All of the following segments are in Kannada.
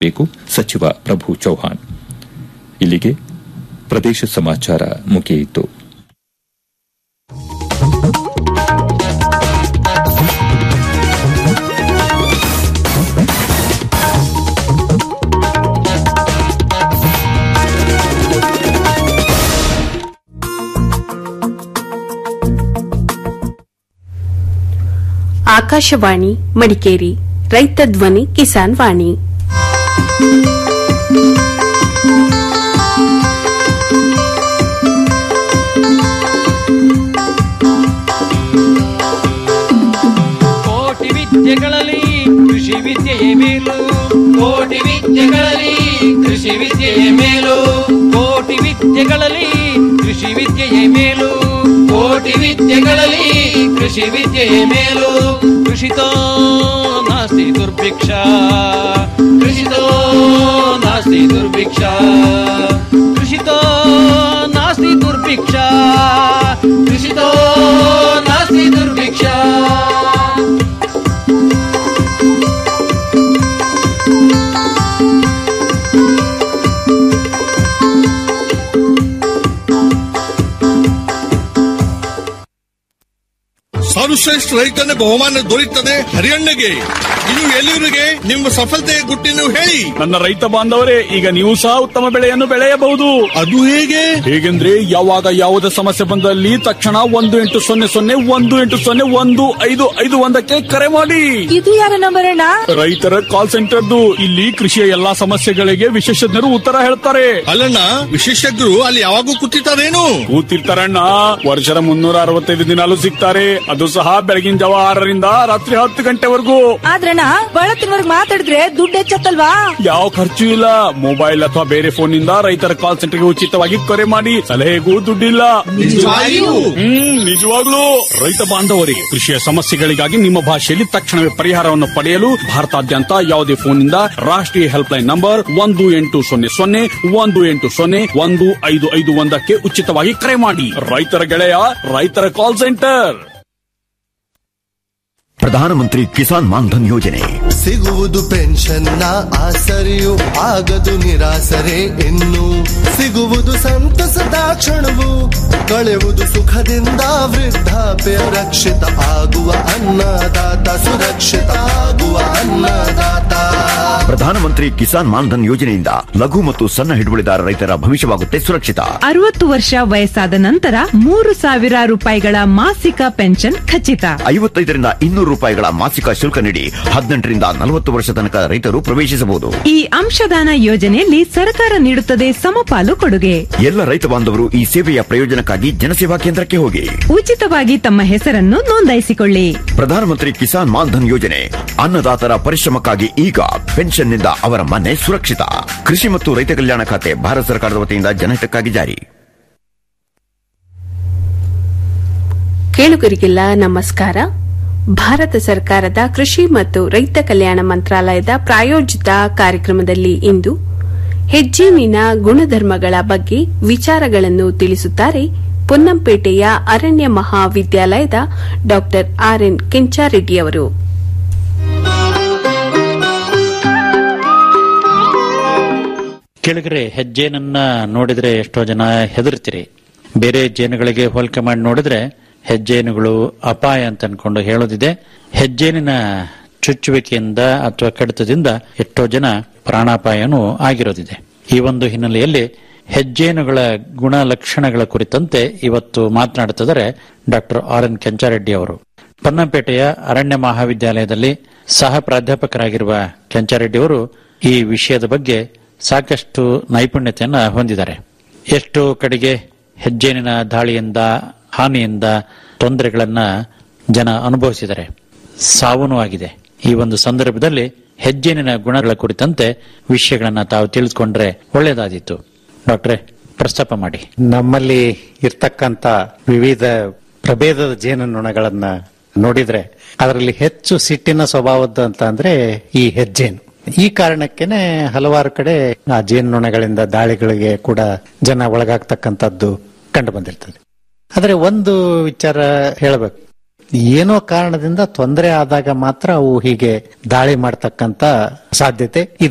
ಬೇಕು ಸಚಿವ ಪ್ರಭು ಚೌಹಾಣ್ ಇಲ್ಲಿಗೆ ಪ್ರದೇಶ ಸಮಾಚಾರ ಮುಗಿಯಿತು ಆಕಾಶವಾಣಿ ಮಡಿಕೇರಿ ರೈತ ಧ್ವನಿ ಕಿಸಾನ್ ವಾಣಿ ಕೋಟಿ ವಿದ್ಯೆಗಳಲ್ಲಿ ಕೃಷಿ ವಿದ್ಯೆಯೇ ಮೇಲು ಕೋಟಿ ವಿದ್ಯೆಗಳಲ್ಲಿ ಕೃಷಿ ವಿದ್ಯೆಯೇ ಮೇಲು ಕೋಟಿ ವಿದ್ಯೆಗಳಲ್ಲಿ ಕೃಷಿ ವಿದ್ಯೆಯೇ ಮೇಲು ಕೋಟಿ ವಿದ್ಯೆಗಳಲ್ಲಿ ಕೃಷಿ ವಿದ್ಯೆಯೇ ಮೇಲು ಕೃಷಿತೋ ನಾಸ್ತಿ ದುರ್ಭಿಕ್ಷ ಕೃಷಿತೋ ನಾಸ್ತಿ ದುರ್ಭಿಕ್ಷ ಕೃಷಿತೋ ನಾಸ್ತಿ ದುರ್ಭಿಕ್ಷ ಕೃಷಿತೋ ನಾಸ್ತಿ ದುರ್ಭಿಕ್ಷ ಸರ್ವಶ್ರೇಷ್ಠ ರೈತನ ಬಹುಮಾನ ದೊರೆಯುತ್ತದೆ ಹರಿಯಣ್ಣಗೆ ಇದು ಎಲ್ಲಿವರಿಗೆ ನಿಮ್ಮ ಸಫಲತೆಯ ಗುಟ್ಟಿನ ಹೇಳಿ ನನ್ನ ರೈತ ಬಾಂಧವರೇ ಈಗ ನೀವು ಸಹ ಉತ್ತಮ ಬೆಳೆಯನ್ನು ಬೆಳೆಯಬಹುದು ಅದು ಹೇಗೆ ಹೇಗೆಂದ್ರೆ ಯಾವಾಗ ಯಾವುದೇ ಸಮಸ್ಯೆ ಬಂದಲ್ಲಿ ತಕ್ಷಣ ಒಂದು ಎಂಟು ಸೊನ್ನೆ ಸೊನ್ನೆ ಒಂದು ಎಂಟು ಸೊನ್ನೆ ಒಂದು ಐದು ಐದು ಒಂದಕ್ಕೆ ಕರೆ ಮಾಡಿ ಇದು ಯಾರ ನಂಬರ್ ಅಣ್ಣ ರೈತರ ಕಾಲ್ ಸೆಂಟರ್ದು ಇಲ್ಲಿ ಕೃಷಿಯ ಎಲ್ಲಾ ಸಮಸ್ಯೆಗಳಿಗೆ ವಿಶೇಷಜ್ಞರು ಉತ್ತರ ಹೇಳ್ತಾರೆ ಅಲ್ಲಣ್ಣ ವಿಶೇಷಜ್ಞರು ಅಲ್ಲಿ ಯಾವಾಗೂ ಕೂತಿರ್ತಾರೇನು ಕೂತಿರ್ತಾರಣ್ಣ ವರ್ಷದ ಮುನ್ನೂರ ಅರವತ್ತೈದು ದಿನಾಲು ಸಿಗ್ತಾರೆ ಅದು ಸಹ ಬೆಳಗಿನ ಜಾವ ಆರರಿಂದ ರಾತ್ರಿ ಹತ್ತು ಗಂಟೆವರೆಗೂ ಆದ್ರಣ್ಣ ಬಳತ್ತಿನವರ್ಗ್ ಮಾತಾಡಿದ್ರೆ ದುಡ್ಡು ಹೆಚ್ಚತ್ತಲ್ವಾ ಯಾವ ಖರ್ಚು ಇಲ್ಲ ಮೊಬೈಲ್ ಅಥವಾ ಬೇರೆ ಫೋನ್ ನಿಂದ ರೈತರ ಕಾಲ್ ಸೆಂಟರ್ಗೆ ಉಚಿತವಾಗಿ ಕರೆ ಮಾಡಿ ಸಲಹೆಗೂ ದುಡ್ಡಿಲ್ಲ ನಿಜವಾಗಿಯೂ? ಹ್ಮ್ ನಿಜವಾಗ್ಲೂ ರೈತ ಬಾಂಧವರಿಗೆ ಕೃಷಿಯ ಸಮಸ್ಯೆಗಳಿಗಾಗಿ ನಿಮ್ಮ ಭಾಷೆಯಲ್ಲಿ ತಕ್ಷಣವೇ ಪರಿಹಾರವನ್ನು ಪಡೆಯಲು ಭಾರತಾದ್ಯಂತ ಯಾವುದೇ ಫೋನ್ನಿಂದ ರಾಷ್ಟ್ರೀಯ ಹೆಲ್ಪ್ ಲೈನ್ ನಂಬರ್ ಒಂದು ಎಂಟು ಸೊನ್ನೆ ಸೊನ್ನೆ ಒಂದು ಎಂಟು ಸೊನ್ನೆ ಒಂದು ಐದು ಐದು ಒಂದಕ್ಕೆ ಉಚಿತವಾಗಿ ಕರೆ ಮಾಡಿ ರೈತರ ಗೆಳೆಯ ರೈತರ ಕಾಲ್ ಸೆಂಟರ್ ಪ್ರಧಾನಮಂತ್ರಿ ಕಿಸಾನ್ ಮಾನ್ಧನ್ ಯೋಜನೆ ಸಿಗುವುದು ಪೆನ್ಷನ್ನ ಆಸರೆಯು ಆಗದು ನಿರಾಸರೆ ಇನ್ನು ಸಿಗುವುದು ಸಂತಸದ ಕ್ಷಣವು ಕಳೆಯುವುದು ಸುಖದಿಂದ ವೃದ್ಧಾಪ್ಯ ರಕ್ಷಿತ ಆಗುವ ಅನ್ನದಾತ ಸುರಕ್ಷಿತ ಆಗುವ ಅನ್ನದಾತ ಪ್ರಧಾನಮಂತ್ರಿ ಕಿಸಾನ್ ಮಾನ್ಧನ್ ಯೋಜನೆಯಿಂದ ಲಘು ಮತ್ತು ಸಣ್ಣ ಹಿಡುವಳಿದಾರ ರೈತರ ಭವಿಷ್ಯವಾಗುತ್ತೆ ಸುರಕ್ಷಿತ ಅರವತ್ತು ವರ್ಷ ವಯಸ್ಸಾದ ನಂತರ ಮೂರು ಸಾವಿರ ರೂಪಾಯಿಗಳ ಮಾಸಿಕ ಪೆನ್ಷನ್ ಖಚಿತ ಐವತ್ತೈದರಿಂದ ಇನ್ನೂರು ರೂಪಾಯಿಗಳ ಮಾಸಿಕ ಶುಲ್ಕ ನೀಡಿ ಹದಿನೆಂಟರಿಂದ ನಲವತ್ತು ವರ್ಷ ತನಕ ರೈತರು ಪ್ರವೇಶಿಸಬಹುದು ಈ ಅಂಶದಾನ ಯೋಜನೆಯಲ್ಲಿ ಸರ್ಕಾರ ನೀಡುತ್ತದೆ ಸಮಪಾಲು ಕೊಡುಗೆ ಎಲ್ಲ ರೈತ ಬಾಂಧವರು ಈ ಸೇವೆಯ ಪ್ರಯೋಜನಕ್ಕಾಗಿ ಜನಸೇವಾ ಕೇಂದ್ರಕ್ಕೆ ಹೋಗಿ ಉಚಿತವಾಗಿ ತಮ್ಮ ಹೆಸರನ್ನು ನೋಂದಾಯಿಸಿಕೊಳ್ಳಿ ಪ್ರಧಾನಮಂತ್ರಿ ಕಿಸಾನ್ ಮಾನ್ಧನ್ ಯೋಜನೆ ಅನ್ನದಾತರ ಪರಿಶ್ರಮಕ್ಕಾಗಿ ಈಗ ಪೆನ್ಷನ್ನಿಂದ ಅವರ ಮನೆ ಸುರಕ್ಷಿತ ಕೃಷಿ ಮತ್ತು ರೈತ ಕಲ್ಯಾಣ ಖಾತೆ ಭಾರತ ಸರ್ಕಾರದ ವತಿಯಿಂದ ಜನಹಿತಕ್ಕಾಗಿ ಜಾರಿ ಕೇಳುಗರಿಗೆಲ್ಲ ನಮಸ್ಕಾರ ಭಾರತ ಸರ್ಕಾರದ ಕೃಷಿ ಮತ್ತು ರೈತ ಕಲ್ಯಾಣ ಮಂತ್ರಾಲಯದ ಪ್ರಾಯೋಜಿತ ಕಾರ್ಯಕ್ರಮದಲ್ಲಿ ಇಂದು ಹೆಜ್ಜೇನಿನ ಗುಣಧರ್ಮಗಳ ಬಗ್ಗೆ ವಿಚಾರಗಳನ್ನು ತಿಳಿಸುತ್ತಾರೆ ಪೊನ್ನಂಪೇಟೆಯ ಅರಣ್ಯ ಮಹಾವಿದ್ಯಾಲಯದ ಡಾ ಆರ್ಎನ್ ಕೆಂಚಾರೆಡ್ಡಿಯವರು ಕೆಳಗರೆ ಹೆಜ್ಜೇನನ್ನ ನೋಡಿದ್ರೆ ಎಷ್ಟೋ ಜನ ಹೆದರ್ತೀರಿ ಬೇರೆ ಜೇನುಗಳಿಗೆ ಹೋಲಿಕೆ ಮಾಡಿ ನೋಡಿದ್ರೆ ಹೆಜ್ಜೇನುಗಳು ಅಪಾಯ ಅಂತ ಅನ್ಕೊಂಡು ಹೇಳೋದಿದೆ ಹೆಜ್ಜೇನಿನ ಚುಚ್ಚುವಿಕೆಯಿಂದ ಅಥವಾ ಕಡಿತದಿಂದ ಎಷ್ಟೋ ಜನ ಪ್ರಾಣಾಪಾಯನೂ ಆಗಿರೋದಿದೆ ಈ ಒಂದು ಹಿನ್ನೆಲೆಯಲ್ಲಿ ಹೆಜ್ಜೇನುಗಳ ಗುಣಲಕ್ಷಣಗಳ ಕುರಿತಂತೆ ಇವತ್ತು ಮಾತನಾಡುತ್ತಿದ್ದಾರೆ ಡಾಕ್ಟರ್ ಆರ್ ಎನ್ ಕೆಂಚಾರೆಡ್ಡಿ ಅವರು ಪನ್ನಂಪೇಟೆಯ ಅರಣ್ಯ ಮಹಾವಿದ್ಯಾಲಯದಲ್ಲಿ ಸಹ ಪ್ರಾಧ್ಯಾಪಕರಾಗಿರುವ ಕೆಂಚಾರೆಡ್ಡಿ ಅವರು ಈ ವಿಷಯದ ಬಗ್ಗೆ ಸಾಕಷ್ಟು ನೈಪುಣ್ಯತೆಯನ್ನ ಹೊಂದಿದ್ದಾರೆ ಎಷ್ಟು ಕಡೆಗೆ ಹೆಜ್ಜೇನಿನ ದಾಳಿಯಿಂದ ಹಾನಿಯಿಂದ ತೊಂದರೆಗಳನ್ನ ಜನ ಅನುಭವಿಸಿದ್ದಾರೆ ಸಾವೂ ಆಗಿದೆ ಈ ಒಂದು ಸಂದರ್ಭದಲ್ಲಿ ಹೆಜ್ಜೇನಿನ ಗುಣಗಳ ಕುರಿತಂತೆ ವಿಷಯಗಳನ್ನ ತಾವು ತಿಳಿದುಕೊಂಡ್ರೆ ಒಳ್ಳೆಯದಾದೀತು ಡಾಕ್ಟ್ರೆ ಪ್ರಸ್ತಾಪ ಮಾಡಿ ನಮ್ಮಲ್ಲಿ ಇರ್ತಕ್ಕಂತ ವಿವಿಧ ಪ್ರಭೇದದ ಜೇನುನೊಣಗಳನ್ನ ನೋಡಿದ್ರೆ ಅದರಲ್ಲಿ ಹೆಚ್ಚು ಸಿಟ್ಟಿನ ಸ್ವಭಾವದ್ದು ಅಂತ ಅಂದ್ರೆ ಈ ಹೆಜ್ಜೇನು ಈ ಕಾರಣಕ್ಕೇನೆ ಹಲವಾರು ಕಡೆ ಆ ಜೇನುನೊಣಗಳಿಂದ ದಾಳಿಗಳಿಗೆ ಕೂಡ ಜನ ಒಳಗಾಗ್ತಕ್ಕಂಥದ್ದು ಕಂಡು ಬಂದಿರ್ತದೆ ಆದ್ರೆ ಒಂದು ವಿಚಾರ ಹೇಳಬೇಕು ಏನೋ ಕಾರಣದಿಂದ ತೊಂದರೆ ಆದಾಗ ಮಾತ್ರ ಅವು ಹೀಗೆ ದಾಳಿ ಮಾಡ್ತಕ್ಕಂತ ಸಾಧ್ಯತೆ ಇದೆ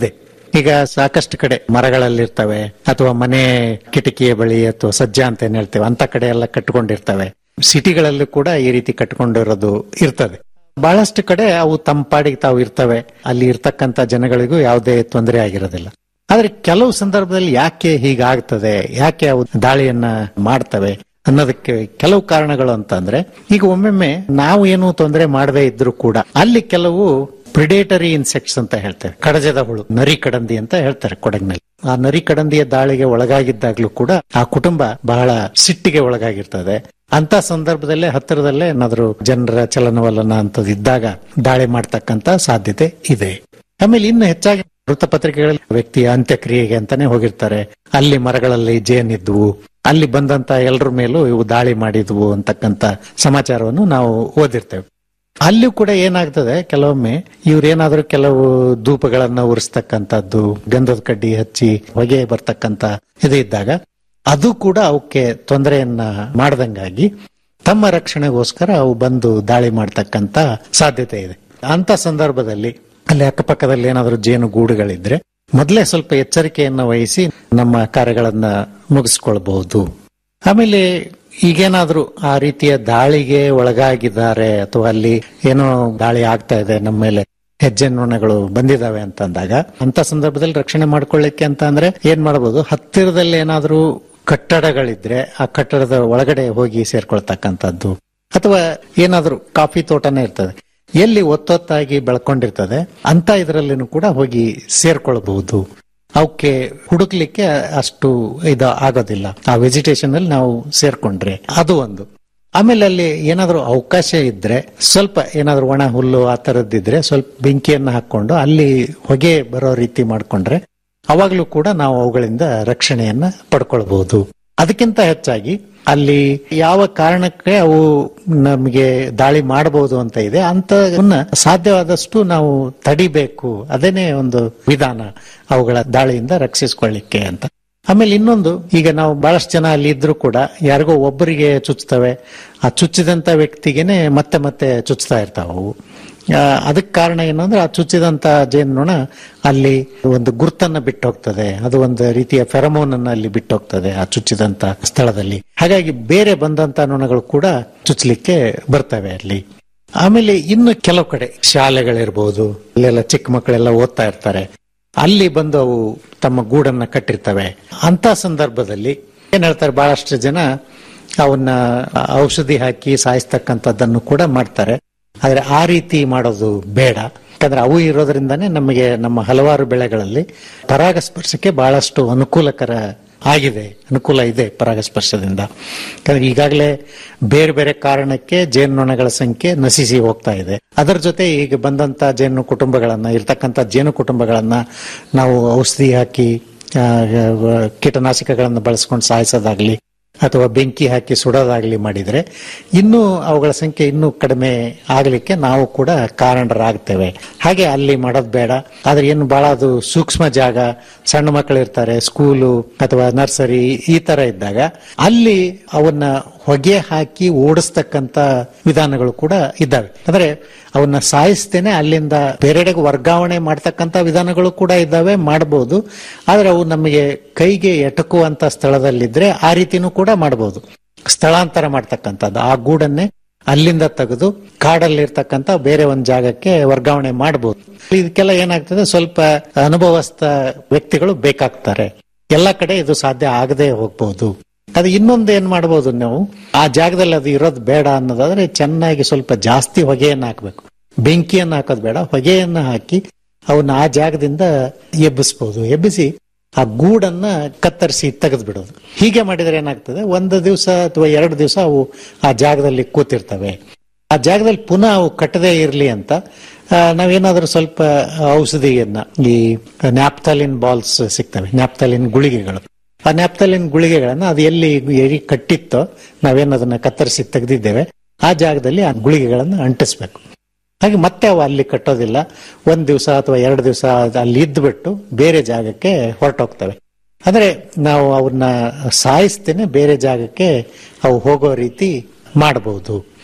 ಈಗ ಸಾಕಷ್ಟು ಕಡೆ ಮರಗಳಲ್ಲಿರ್ತವೆ ಅಥವಾ ಮನೆ ಕಿಟಕಿಯ ಬಳಿ ಅಥವಾ ಸಜ್ಜ ಅಂತ ಏನ್ ಹೇಳ್ತೇವೆ ಅಂತ ಕಡೆ ಎಲ್ಲ ಕಟ್ಕೊಂಡಿರ್ತವೆ ಸಿಟಿಗಳಲ್ಲೂ ಕೂಡ ಈ ರೀತಿ ಕಟ್ಕೊಂಡಿರೋದು ಇರ್ತದೆ ಬಹಳಷ್ಟು ಕಡೆ ಅವು ತಮ್ಮ ಪಾಡಿಗೆ ತಾವು ಇರ್ತವೆ ಅಲ್ಲಿ ಇರ್ತಕ್ಕಂತ ಜನಗಳಿಗೂ ಯಾವುದೇ ತೊಂದರೆ ಆಗಿರೋದಿಲ್ಲ ಆದ್ರೆ ಕೆಲವು ಸಂದರ್ಭದಲ್ಲಿ ಯಾಕೆ ಹೀಗಾಗ್ತದೆ ಯಾಕೆ ಅವು ದಾಳಿಯನ್ನ ಮಾಡ್ತವೆ ಅನ್ನೋದಕ್ಕೆ ಕೆಲವು ಕಾರಣಗಳು ಅಂತಂದ್ರೆ ಈಗ ಒಮ್ಮೊಮ್ಮೆ ನಾವು ಏನು ತೊಂದರೆ ಮಾಡದೇ ಇದ್ರೂ ಕೂಡ ಅಲ್ಲಿ ಕೆಲವು ಪ್ರಿಡೇಟರಿ ಇನ್ಸೆಕ್ಟ್ಸ್ ಅಂತ ಹೇಳ್ತೇವೆ ಕಡಜದ ಹುಳು ನರಿ ಕಡಂದಿ ಅಂತ ಹೇಳ್ತಾರೆ ಕೊಡಗಿನಲ್ಲಿ ಆ ನರಿ ಕಡಂದಿಯ ದಾಳಿಗೆ ಒಳಗಾಗಿದ್ದಾಗ್ಲೂ ಕೂಡ ಆ ಕುಟುಂಬ ಬಹಳ ಸಿಟ್ಟಿಗೆ ಒಳಗಾಗಿರ್ತದೆ ಅಂತ ಸಂದರ್ಭದಲ್ಲೇ ಹತ್ತಿರದಲ್ಲೇ ಏನಾದ್ರು ಜನರ ಚಲನವಲನ ಅಂತದ್ದು ಇದ್ದಾಗ ದಾಳಿ ಮಾಡ್ತಕ್ಕಂತ ಸಾಧ್ಯತೆ ಇದೆ ಆಮೇಲೆ ಇನ್ನು ಹೆಚ್ಚಾಗಿ ವೃತ್ತಪತ್ರಿಕೆಗಳಲ್ಲಿ ವ್ಯಕ್ತಿಯ ಅಂತ್ಯಕ್ರಿಯೆಗೆ ಅಂತಾನೆ ಹೋಗಿರ್ತಾರೆ ಅಲ್ಲಿ ಮರಗಳಲ್ಲಿ ಜೇನಿದ್ವು ಅಲ್ಲಿ ಬಂದಂತ ಎಲ್ಲರ ಮೇಲೂ ಇವು ದಾಳಿ ಮಾಡಿದ್ವು ಅಂತಕ್ಕಂತ ಸಮಾಚಾರವನ್ನು ನಾವು ಓದಿರ್ತೇವೆ ಅಲ್ಲೂ ಕೂಡ ಏನಾಗ್ತದೆ ಕೆಲವೊಮ್ಮೆ ಇವ್ರೇನಾದ್ರೂ ಕೆಲವು ಧೂಪಗಳನ್ನ ಉರಿಸ್ತಕ್ಕಂಥದ್ದು ಗಂಧದ ಕಡ್ಡಿ ಹಚ್ಚಿ ಹೊಗೆ ಬರ್ತಕ್ಕಂತ ಇದು ಇದ್ದಾಗ ಅದು ಕೂಡ ಅವಕ್ಕೆ ತೊಂದರೆಯನ್ನ ಮಾಡದಂಗಾಗಿ ತಮ್ಮ ರಕ್ಷಣೆಗೋಸ್ಕರ ಅವು ಬಂದು ದಾಳಿ ಮಾಡ್ತಕ್ಕಂತ ಸಾಧ್ಯತೆ ಇದೆ ಅಂತ ಸಂದರ್ಭದಲ್ಲಿ ಅಲ್ಲಿ ಅಕ್ಕಪಕ್ಕದಲ್ಲಿ ಏನಾದರೂ ಜೇನು ಗೂಡುಗಳಿದ್ರೆ ಮೊದಲೇ ಸ್ವಲ್ಪ ಎಚ್ಚರಿಕೆಯನ್ನ ವಹಿಸಿ ನಮ್ಮ ಕಾರ್ಯಗಳನ್ನ ಮುಗಿಸ್ಕೊಳ್ಬಹುದು ಆಮೇಲೆ ಈಗೇನಾದ್ರೂ ಆ ರೀತಿಯ ದಾಳಿಗೆ ಒಳಗಾಗಿದ್ದಾರೆ ಅಥವಾ ಅಲ್ಲಿ ಏನೋ ದಾಳಿ ಆಗ್ತಾ ಇದೆ ನಮ್ಮ ಮೇಲೆ ಹೆಜ್ಜೆ ನೊಣಗಳು ಬಂದಿದಾವೆ ಅಂತಂದಾಗ ಅಂತ ಸಂದರ್ಭದಲ್ಲಿ ರಕ್ಷಣೆ ಮಾಡ್ಕೊಳ್ಳಿಕ್ಕೆ ಅಂತ ಅಂದ್ರೆ ಏನ್ ಮಾಡಬಹುದು ಹತ್ತಿರದಲ್ಲಿ ಏನಾದ್ರೂ ಕಟ್ಟಡಗಳಿದ್ರೆ ಆ ಕಟ್ಟಡದ ಒಳಗಡೆ ಹೋಗಿ ಸೇರ್ಕೊಳ್ತಕ್ಕಂಥದ್ದು ಅಥವಾ ಏನಾದ್ರೂ ಕಾಫಿ ತೋಟನೇ ಇರ್ತದೆ ಎಲ್ಲಿ ಒತ್ತೊತ್ತಾಗಿ ಬೆಳ್ಕೊಂಡಿರ್ತದೆ ಅಂತ ಇದರಲ್ಲಿನೂ ಕೂಡ ಹೋಗಿ ಸೇರ್ಕೊಳ್ಬಹುದು ಅವಕ್ಕೆ ಹುಡುಕ್ಲಿಕ್ಕೆ ಅಷ್ಟು ಇದು ಆಗೋದಿಲ್ಲ ಆ ವೆಜಿಟೇಷನ್ ಅಲ್ಲಿ ನಾವು ಸೇರ್ಕೊಂಡ್ರೆ ಅದು ಒಂದು ಆಮೇಲೆ ಅಲ್ಲಿ ಏನಾದ್ರೂ ಅವಕಾಶ ಇದ್ರೆ ಸ್ವಲ್ಪ ಏನಾದ್ರೂ ಒಣ ಹುಲ್ಲು ಆ ತರದ್ದಿದ್ರೆ ಸ್ವಲ್ಪ ಬೆಂಕಿಯನ್ನ ಹಾಕೊಂಡು ಅಲ್ಲಿ ಹೊಗೆ ಬರೋ ರೀತಿ ಮಾಡ್ಕೊಂಡ್ರೆ ಅವಾಗ್ಲೂ ಕೂಡ ನಾವು ಅವುಗಳಿಂದ ರಕ್ಷಣೆಯನ್ನ ಪಡ್ಕೊಳ್ಬಹುದು ಅದಕ್ಕಿಂತ ಹೆಚ್ಚಾಗಿ ಅಲ್ಲಿ ಯಾವ ಕಾರಣಕ್ಕೆ ಅವು ನಮಗೆ ದಾಳಿ ಮಾಡಬಹುದು ಅಂತ ಇದೆ ಅಂತವನ್ನ ಸಾಧ್ಯವಾದಷ್ಟು ನಾವು ತಡಿಬೇಕು ಅದೇನೇ ಒಂದು ವಿಧಾನ ಅವುಗಳ ದಾಳಿಯಿಂದ ರಕ್ಷಿಸ್ಕೊಳ್ಳಿಕ್ಕೆ ಅಂತ ಆಮೇಲೆ ಇನ್ನೊಂದು ಈಗ ನಾವು ಬಹಳಷ್ಟು ಜನ ಅಲ್ಲಿ ಇದ್ರು ಕೂಡ ಯಾರಿಗೋ ಒಬ್ಬರಿಗೆ ಚುಚ್ತವೆ ಆ ಚುಚ್ಚಿದಂತ ವ್ಯಕ್ತಿಗೆನೆ ಮತ್ತೆ ಮತ್ತೆ ಚುಚ್ತಾ ಇರ್ತಾವ ಅವು ಆ, ಅದಕ್ಕೆ ಕಾರಣ ಏನು ಅಂದ್ರೆ ಆ ಚುಚ್ಚಿದಂತ ಜೇನುನೊಣ ಅಲ್ಲಿ ಒಂದು ಗುರ್ತನ್ನ ಬಿಟ್ಟು ಹೋಗ್ತದೆ ಅದು ಒಂದು ರೀತಿಯ ಫೆರಮೋನ್ ಅನ್ನ ಅಲ್ಲಿ ಬಿಟ್ಟು ಹೋಗ್ತದೆ ಆ ಚುಚ್ಚಿದಂತ ಸ್ಥಳದಲ್ಲಿ ಹಾಗಾಗಿ ಬೇರೆ ಬಂದಂತ ನೊಣಗಳು ಕೂಡ ಚುಚ್ಚಲಿಕ್ಕೆ ಬರ್ತವೆ ಅಲ್ಲಿ ಆಮೇಲೆ ಇನ್ನು ಕೆಲವು ಕಡೆ ಶಾಲೆಗಳಿರ್ಬೋದು ಅಲ್ಲೆಲ್ಲ ಚಿಕ್ಕ ಮಕ್ಕಳೆಲ್ಲ ಓದ್ತಾ ಇರ್ತಾರೆ ಅಲ್ಲಿ ಬಂದು ಅವು ತಮ್ಮ ಗೂಡನ್ನ ಕಟ್ಟಿರ್ತವೆ ಅಂತ ಸಂದರ್ಭದಲ್ಲಿ ಏನ್ ಹೇಳ್ತಾರೆ ಬಹಳಷ್ಟು ಜನ ಅವನ್ನ ಔಷಧಿ ಹಾಕಿ ಸಾಯಿಸ್ತಕ್ಕಂಥದ್ದನ್ನು ಕೂಡ ಮಾಡ್ತಾರೆ ಆದ್ರೆ ಆ ರೀತಿ ಮಾಡೋದು ಬೇಡ ಯಾಕಂದ್ರೆ ಅವು ಇರೋದ್ರಿಂದಾನೇ ನಮಗೆ ನಮ್ಮ ಹಲವಾರು ಬೆಳೆಗಳಲ್ಲಿ ಪರಾಗಸ್ಪರ್ಶಕ್ಕೆ ಬಹಳಷ್ಟು ಅನುಕೂಲಕರ ಆಗಿದೆ ಅನುಕೂಲ ಇದೆ ಪರಾಗಸ್ಪರ್ಶದಿಂದ ಯಾಕಂದ್ರೆ ಈಗಾಗಲೇ ಬೇರೆ ಬೇರೆ ಕಾರಣಕ್ಕೆ ಜೇನುನೊಣಗಳ ಸಂಖ್ಯೆ ನಶಿಸಿ ಹೋಗ್ತಾ ಇದೆ ಅದರ ಜೊತೆ ಈಗ ಬಂದಂತ ಜೇನು ಕುಟುಂಬಗಳನ್ನ ಇರ್ತಕ್ಕಂಥ ಜೇನು ಕುಟುಂಬಗಳನ್ನ ನಾವು ಔಷಧಿ ಹಾಕಿ ಆ, ಕೀಟನಾಶಕಗಳನ್ನು ಬಳಸ್ಕೊಂಡು ಸಾಯಿಸೋದಾಗ್ಲಿ ಅಥವಾ ಬೆಂಕಿ ಹಾಕಿ ಸುಡೋದಾಗ್ಲಿ ಮಾಡಿದ್ರೆ ಇನ್ನೂ ಅವುಗಳ ಸಂಖ್ಯೆ ಇನ್ನೂ ಕಡಿಮೆ ಆಗಲಿಕ್ಕೆ ನಾವು ಕೂಡ ಕಾರಣರಾಗ್ತೇವೆ ಹಾಗೆ ಅಲ್ಲಿ ಮಾಡೋದು ಬೇಡ ಆದ್ರೆ ಏನು ಬಹಳ ಅದು ಸೂಕ್ಷ್ಮ ಜಾಗ ಸಣ್ಣ ಮಕ್ಕಳು ಇರ್ತಾರೆ ಸ್ಕೂಲು ಅಥವಾ ನರ್ಸರಿ ಈ ತರ ಇದ್ದಾಗ ಅಲ್ಲಿ ಅವನ್ನ ಹೊಗೆ ಹಾಕಿ ಓಡಿಸ್ತಕ್ಕಂತ ವಿಧಾನಗಳು ಕೂಡ ಇದ್ದಾವೆ ಅಂದ್ರೆ ಅವನ್ನ ಸಾಯಿಸ್ತೇನೆ ಅಲ್ಲಿಂದ ಬೇರೆಡೆಗೆ ವರ್ಗಾವಣೆ ಮಾಡ್ತಕ್ಕಂತ ವಿಧಾನಗಳು ಕೂಡ ಇದ್ದಾವೆ ಮಾಡಬಹುದು ಆದ್ರೆ ಅವು ನಮಗೆ ಕೈಗೆ ಎಟಕುವಂತ ಸ್ಥಳದಲ್ಲಿದ್ರೆ ಆ ರೀತಿನೂ ಕೂಡ ಮಾಡಬಹುದು ಸ್ಥಳಾಂತರ ಮಾಡ್ತಕ್ಕಂಥದ್ದು ಆ ಗೂಡನ್ನೇ ಅಲ್ಲಿಂದ ತೆಗೆದು ಕಾಡಲ್ಲಿರ್ತಕ್ಕಂಥ ಬೇರೆ ಒಂದು ಜಾಗಕ್ಕೆ ವರ್ಗಾವಣೆ ಮಾಡಬಹುದು ಇದಕ್ಕೆಲ್ಲ ಏನಾಗ್ತದೆ ಸ್ವಲ್ಪ ಅನುಭವಸ್ಥ ವ್ಯಕ್ತಿಗಳು ಬೇಕಾಗ್ತಾರೆ ಎಲ್ಲ ಕಡೆ ಇದು ಸಾಧ್ಯ ಆಗದೆ ಹೋಗ್ಬಹುದು ಅದು ಇನ್ನೊಂದು ಏನ್ ಮಾಡಬಹುದು ನಾವು ಆ ಜಾಗದಲ್ಲಿ ಅದು ಇರೋದು ಬೇಡ ಅನ್ನೋದಾದ್ರೆ ಚೆನ್ನಾಗಿ ಸ್ವಲ್ಪ ಜಾಸ್ತಿ ಹೊಗೆಯನ್ನ ಹಾಕ್ಬೇಕು ಬೆಂಕಿಯನ್ನ ಹಾಕೋದು ಬೇಡ ಹೊಗೆಯನ್ನ ಹಾಕಿ ಅವನ್ನ ಆ ಜಾಗದಿಂದ ಎಬ್ಬಿಸ್ಬೋದು ಎಬ್ಬಿಸಿ ಆ ಗೂಡನ್ನ ಕತ್ತರಿಸಿ ತೆಗೆದು ಬಿಡೋದು ಹೀಗೆ ಮಾಡಿದ್ರೆ ಏನಾಗ್ತದೆ ಒಂದು ದಿವಸ ಅಥವಾ ಎರಡು ದಿವಸ ಅವು ಆ ಜಾಗದಲ್ಲಿ ಕೂತಿರ್ತವೆ ಆ ಜಾಗದಲ್ಲಿ ಪುನಃ ಅವು ಕಟ್ಟದೇ ಇರಲಿ ಅಂತ ಆ, ನಾವೇನಾದ್ರೂ ಸ್ವಲ್ಪ ಔಷಧಿಯನ್ನ ಈ ನ್ಯಾಪ್ತಾಲಿನ್ ಬಾಲ್ಸ್ ಸಿಗ್ತವೆ ನ್ಯಾಪ್ತಾಲಿನ್ ಗುಳಿಗೆಗಳು ಆ ನ್ಯಾಪ್ತಾಲಿನ್ ಗುಳಿಗೆಗಳನ್ನ ಅದು ಎಲ್ಲಿ ಎಲ್ಲಿ ಕಟ್ಟಿತ್ತೋ ನಾವೇನು ಅದನ್ನ ಕತ್ತರಿಸಿ ತೆಗೆದಿದ್ದೇವೆ ಆ ಜಾಗದಲ್ಲಿ ಆ ಗುಳಿಗೆಗಳನ್ನ ಅಂಟಿಸ್ಬೇಕು ಹಾಗೆ ಮತ್ತೆ ಅವು ಅಲ್ಲಿ ಕಟ್ಟೋದಿಲ್ಲ ಒಂದ್ ದಿವಸ ಅಥವಾ ಎರಡು ದಿವಸ ಅಲ್ಲಿ ಇದ್ಬಿಟ್ಟು ಬೇರೆ ಜಾಗಕ್ಕೆ ಹೊರಟೋಗ್ತವೆ ಅಂದ್ರೆ ನಾವು ಅವನ್ನ ಸಾಯಿಸ್ತೇನೆ ಬೇರೆ ಜಾಗಕ್ಕೆ ಅವು ಹೋಗೋ ರೀತಿ ಮಾಡಬಹುದು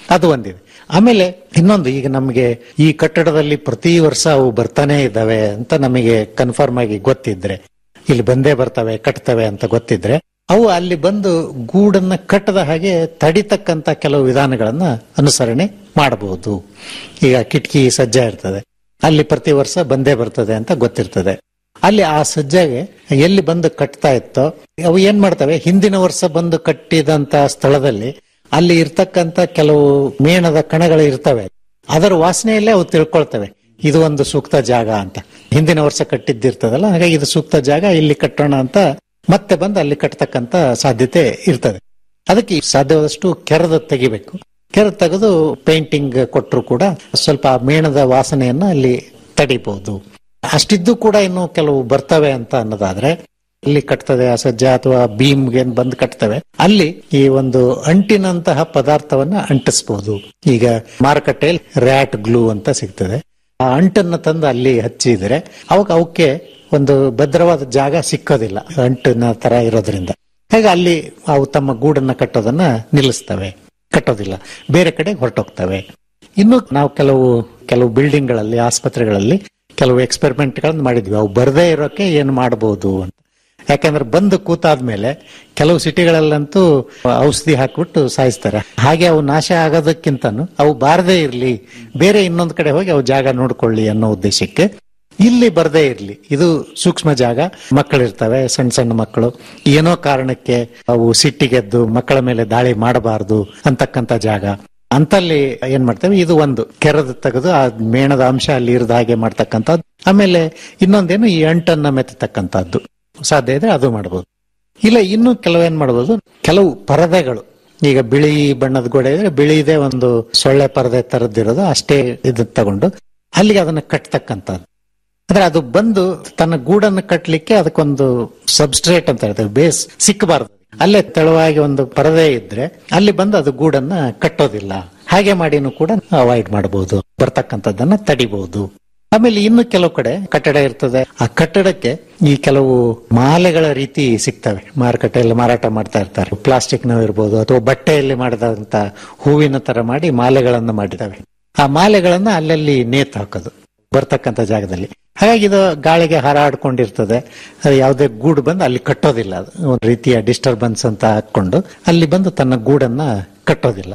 ಅದು ಒಂದಿದೆ ಆಮೇಲೆ ಇನ್ನೊಂದು ಈಗ ನಮಗೆ ಈ ಕಟ್ಟಡದಲ್ಲಿ ಪ್ರತಿ ವರ್ಷ ಅವು ಬರ್ತಾನೆ ಇದ್ದಾವೆ ಅಂತ ನಮಗೆ ಕನ್ಫರ್ಮ್ ಆಗಿ ಗೊತ್ತಿದ್ರೆ ಇಲ್ಲಿ ಬಂದೇ ಬರ್ತವೆ ಕಟ್ತವೆ ಅಂತ ಗೊತ್ತಿದ್ರೆ ಅವು ಅಲ್ಲಿ ಬಂದು ಗೂಡನ್ನ ಕಟ್ಟದ ಹಾಗೆ ತಡಿತಕ್ಕಂತ ಕೆಲವು ವಿಧಾನಗಳನ್ನ ಅನುಸರಣೆ ಮಾಡಬಹುದು ಈಗ ಕಿಟಕಿ ಸಜ್ಜ ಇರ್ತದೆ ಅಲ್ಲಿ ಪ್ರತಿ ವರ್ಷ ಬಂದೇ ಬರ್ತದೆ ಅಂತ ಗೊತ್ತಿರ್ತದೆ ಅಲ್ಲಿ ಆ ಸಜ್ಜಾಗೆ ಎಲ್ಲಿ ಬಂದು ಕಟ್ತಾ ಇತ್ತೋ ಅವು ಏನ್ ಮಾಡ್ತವೆ ಹಿಂದಿನ ವರ್ಷ ಬಂದು ಕಟ್ಟಿದಂತ ಸ್ಥಳದಲ್ಲಿ ಅಲ್ಲಿ ಇರ್ತಕ್ಕಂತ ಕೆಲವು ಮೇಣದ ಕಣಗಳು ಇರ್ತವೆ ಅದರ ವಾಸನೆಯಲ್ಲೇ ಅವು ತಿಳ್ಕೊಳ್ತವೆ ಇದು ಒಂದು ಸೂಕ್ತ ಜಾಗ ಅಂತ ಹಿಂದಿನ ವರ್ಷ ಕಟ್ಟಿದ್ದಿರ್ತದಲ್ಲ ಹಾಗಾಗಿ ಇದು ಸೂಕ್ತ ಜಾಗ ಇಲ್ಲಿ ಕಟ್ಟೋಣ ಅಂತ ಮತ್ತೆ ಬಂದು ಅಲ್ಲಿ ಕಟ್ಟತಕ್ಕಂತ ಸಾಧ್ಯತೆ ಇರ್ತದೆ ಅದಕ್ಕೆ ಸಾಧ್ಯವಾದಷ್ಟು ಕೆರೆದ ತೆಗಿಬೇಕು ಕೆರೆದು ತೆಗೆದು ಪೇಂಟಿಂಗ್ ಕೊಟ್ಟರು ಕೂಡ ಸ್ವಲ್ಪ ಆ ಮೇಣದ ವಾಸನೆಯನ್ನ ಅಲ್ಲಿ ತಡಿಬಹುದು ಅಷ್ಟಿದ್ದು ಕೂಡ ಇನ್ನು ಕೆಲವು ಬರ್ತವೆ ಅಂತ ಅನ್ನೋದಾದ್ರೆ ಇಲ್ಲಿ ಕಟ್ತದೆ ಅಸಜ್ಜ ಅಥವಾ ಬೀಮ್ಗೆ ಬಂದು ಕಟ್ತವೆ ಅಲ್ಲಿ ಈ ಒಂದು ಅಂಟಿನಂತಹ ಪದಾರ್ಥವನ್ನ ಅಂಟಿಸಬಹುದು ಈಗ ಮಾರುಕಟ್ಟೆಯಲ್ಲಿ ರ್ಯಾಟ್ ಗ್ಲೂ ಅಂತ ಸಿಗ್ತದೆ ಆ ಅಂಟನ್ನ ತಂದು ಅಲ್ಲಿ ಹಚ್ಚಿದ್ರೆ ಅವಾಗ ಅವಕ್ಕೆ ಒಂದು ಭದ್ರವಾದ ಜಾಗ ಸಿಕ್ಕೋದಿಲ್ಲ ಅಂಟಿನ ತರ ಇರೋದ್ರಿಂದ ಹಾಗೆ ಅಲ್ಲಿ ಅವು ತಮ್ಮ ಗೂಡನ್ನ ಕಟ್ಟೋದನ್ನ ನಿಲ್ಲಿಸ್ತವೆ ಕಟ್ಟೋದಿಲ್ಲ ಬೇರೆ ಕಡೆ ಹೊರಟೋಗ್ತವೆ ಇನ್ನು ನಾವು ಕೆಲವು ಕೆಲವು ಬಿಲ್ಡಿಂಗ್ಗಳಲ್ಲಿ ಆಸ್ಪತ್ರೆಗಳಲ್ಲಿ ಕೆಲವು ಎಕ್ಸ್ಪೆರಿಮೆಂಟ್ ಗಳನ್ನ ಮಾಡಿದ್ವಿ ಅವು ಬರದೇ ಇರೋಕೆ ಏನ್ ಮಾಡಬಹುದು ಅಂತ ಯಾಕಂದ್ರೆ ಬಂದು ಕೂತಾದ್ಮೇಲೆ ಕೆಲವು ಸಿಟಿಗಳಲ್ಲಂತೂ ಔಷಧಿ ಹಾಕ್ಬಿಟ್ಟು ಸಾಯಿಸ್ತಾರೆ ಹಾಗೆ ಅವು ನಾಶ ಆಗೋದಕ್ಕಿಂತನೂ ಅವು ಬಾರದೇ ಇರ್ಲಿ ಬೇರೆ ಇನ್ನೊಂದ್ ಕಡೆ ಹೋಗಿ ಅವು ಜಾಗ ನೋಡ್ಕೊಳ್ಳಿ ಅನ್ನೋ ಉದ್ದೇಶಕ್ಕೆ ಇಲ್ಲಿ ಬರದೇ ಇರ್ಲಿ ಇದು ಸೂಕ್ಷ್ಮ ಜಾಗ ಮಕ್ಕಳಿರ್ತವೆ ಸಣ್ಣ ಸಣ್ಣ ಮಕ್ಕಳು ಏನೋ ಕಾರಣಕ್ಕೆ ಅವು ಸಿಟ್ಟಿಗೆದ್ದು ಮಕ್ಕಳ ಮೇಲೆ ದಾಳಿ ಮಾಡಬಾರದು ಅಂತಕ್ಕಂತ ಜಾಗ ಅಂತಲ್ಲಿ ಏನ್ ಮಾಡ್ತೇವೆ ಇದು ಒಂದು ಕೆರೆದು ತೆಗೆದು ಆ ಮೇಣದ ಅಂಶ ಅಲ್ಲಿ ಇರದ ಹಾಗೆ ಮಾಡ್ತಕ್ಕಂಥದ್ದು ಆಮೇಲೆ ಇನ್ನೊಂದೇನು ಈ ಅಂಟನ್ನ ಮೆತ್ತತಕ್ಕಂಥದ್ದು ಸಾಧ್ಯ ಇದ್ರೆ ಅದು ಮಾಡಬಹುದು ಇಲ್ಲ ಇನ್ನು ಕೆಲವೇನ್ ಮಾಡಬಹುದು ಕೆಲವು ಪರದೆಗಳು ಈಗ ಬಿಳಿ ಬಣ್ಣದ ಗೋಡೆ ಇದ್ರೆ ಬಿಳಿದೇ ಒಂದು ಸೊಳ್ಳೆ ಪರದೆ ತರದಿರೋದು ಅಷ್ಟೇ ಇದು ತಗೊಂಡು ಅಲ್ಲಿಗೆ ಅದನ್ನ ಕಟ್ತಕ್ಕಂಥದ್ದು ಅಂದ್ರೆ ಅದು ಬಂದು ತನ್ನ ಗೂಡನ್ನು ಕಟ್ಟಲಿಕ್ಕೆ ಅದಕ್ಕೊಂದು ಸಬ್ಸ್ಟ್ರೇಟ್ ಅಂತ ಹೇಳ್ತೇವೆ ಬೇಸ್ ಸಿಕ್ಕಬಾರದು ಅಲ್ಲೇ ತೆಳುವಾಗಿ ಒಂದು ಪರದೆ ಇದ್ರೆ ಅಲ್ಲಿ ಬಂದು ಅದು ಗೂಡನ್ನ ಕಟ್ಟೋದಿಲ್ಲ ಹಾಗೆ ಮಾಡಿನೂ ಕೂಡ ಅವಾಯ್ಡ್ ಮಾಡಬಹುದು ಬರ್ತಕ್ಕಂಥದ್ದನ್ನ ತಡಿಬಹುದು ಆಮೇಲೆ ಇನ್ನು ಕೆಲವು ಕಡೆ ಕಟ್ಟಡ ಇರ್ತದೆ ಆ ಕಟ್ಟಡಕ್ಕೆ ಈ ಕೆಲವು ಮಾಲೆಗಳ ರೀತಿ ಸಿಗ್ತವೆ ಮಾರುಕಟ್ಟೆಯಲ್ಲಿ ಮಾರಾಟ ಮಾಡ್ತಾ ಇರ್ತಾರೆ ಪ್ಲಾಸ್ಟಿಕ್ ನ ಇರ್ಬೋದು ಅಥವಾ ಬಟ್ಟೆಯಲ್ಲಿ ಮಾಡಿದಂತ ಹೂವಿನ ತರ ಮಾಡಿ ಮಾಲೆಗಳನ್ನ ಮಾಡಿದಾವೆ ಆ ಮಾಲೆಗಳನ್ನ ಅಲ್ಲಲ್ಲಿ ನೇತು ಹಾಕೋದು ಬರ್ತಕ್ಕಂಥ ಜಾಗದಲ್ಲಿ ಹಾಗಾಗಿ ಇದು ಗಾಳಿಗೆ ಹಾರಾಡ್ಕೊಂಡಿರ್ತದೆ ಅದು ಯಾವುದೇ ಗೂಡು ಬಂದು ಅಲ್ಲಿ ಕಟ್ಟೋದಿಲ್ಲ ಅದು ಒಂದು ರೀತಿಯ ಡಿಸ್ಟರ್ಬೆನ್ಸ್ ಅಂತ ಹಾಕೊಂಡು ಅಲ್ಲಿ ಬಂದು ತನ್ನ ಗೂಡನ್ನ ಕಟ್ಟೋದಿಲ್ಲ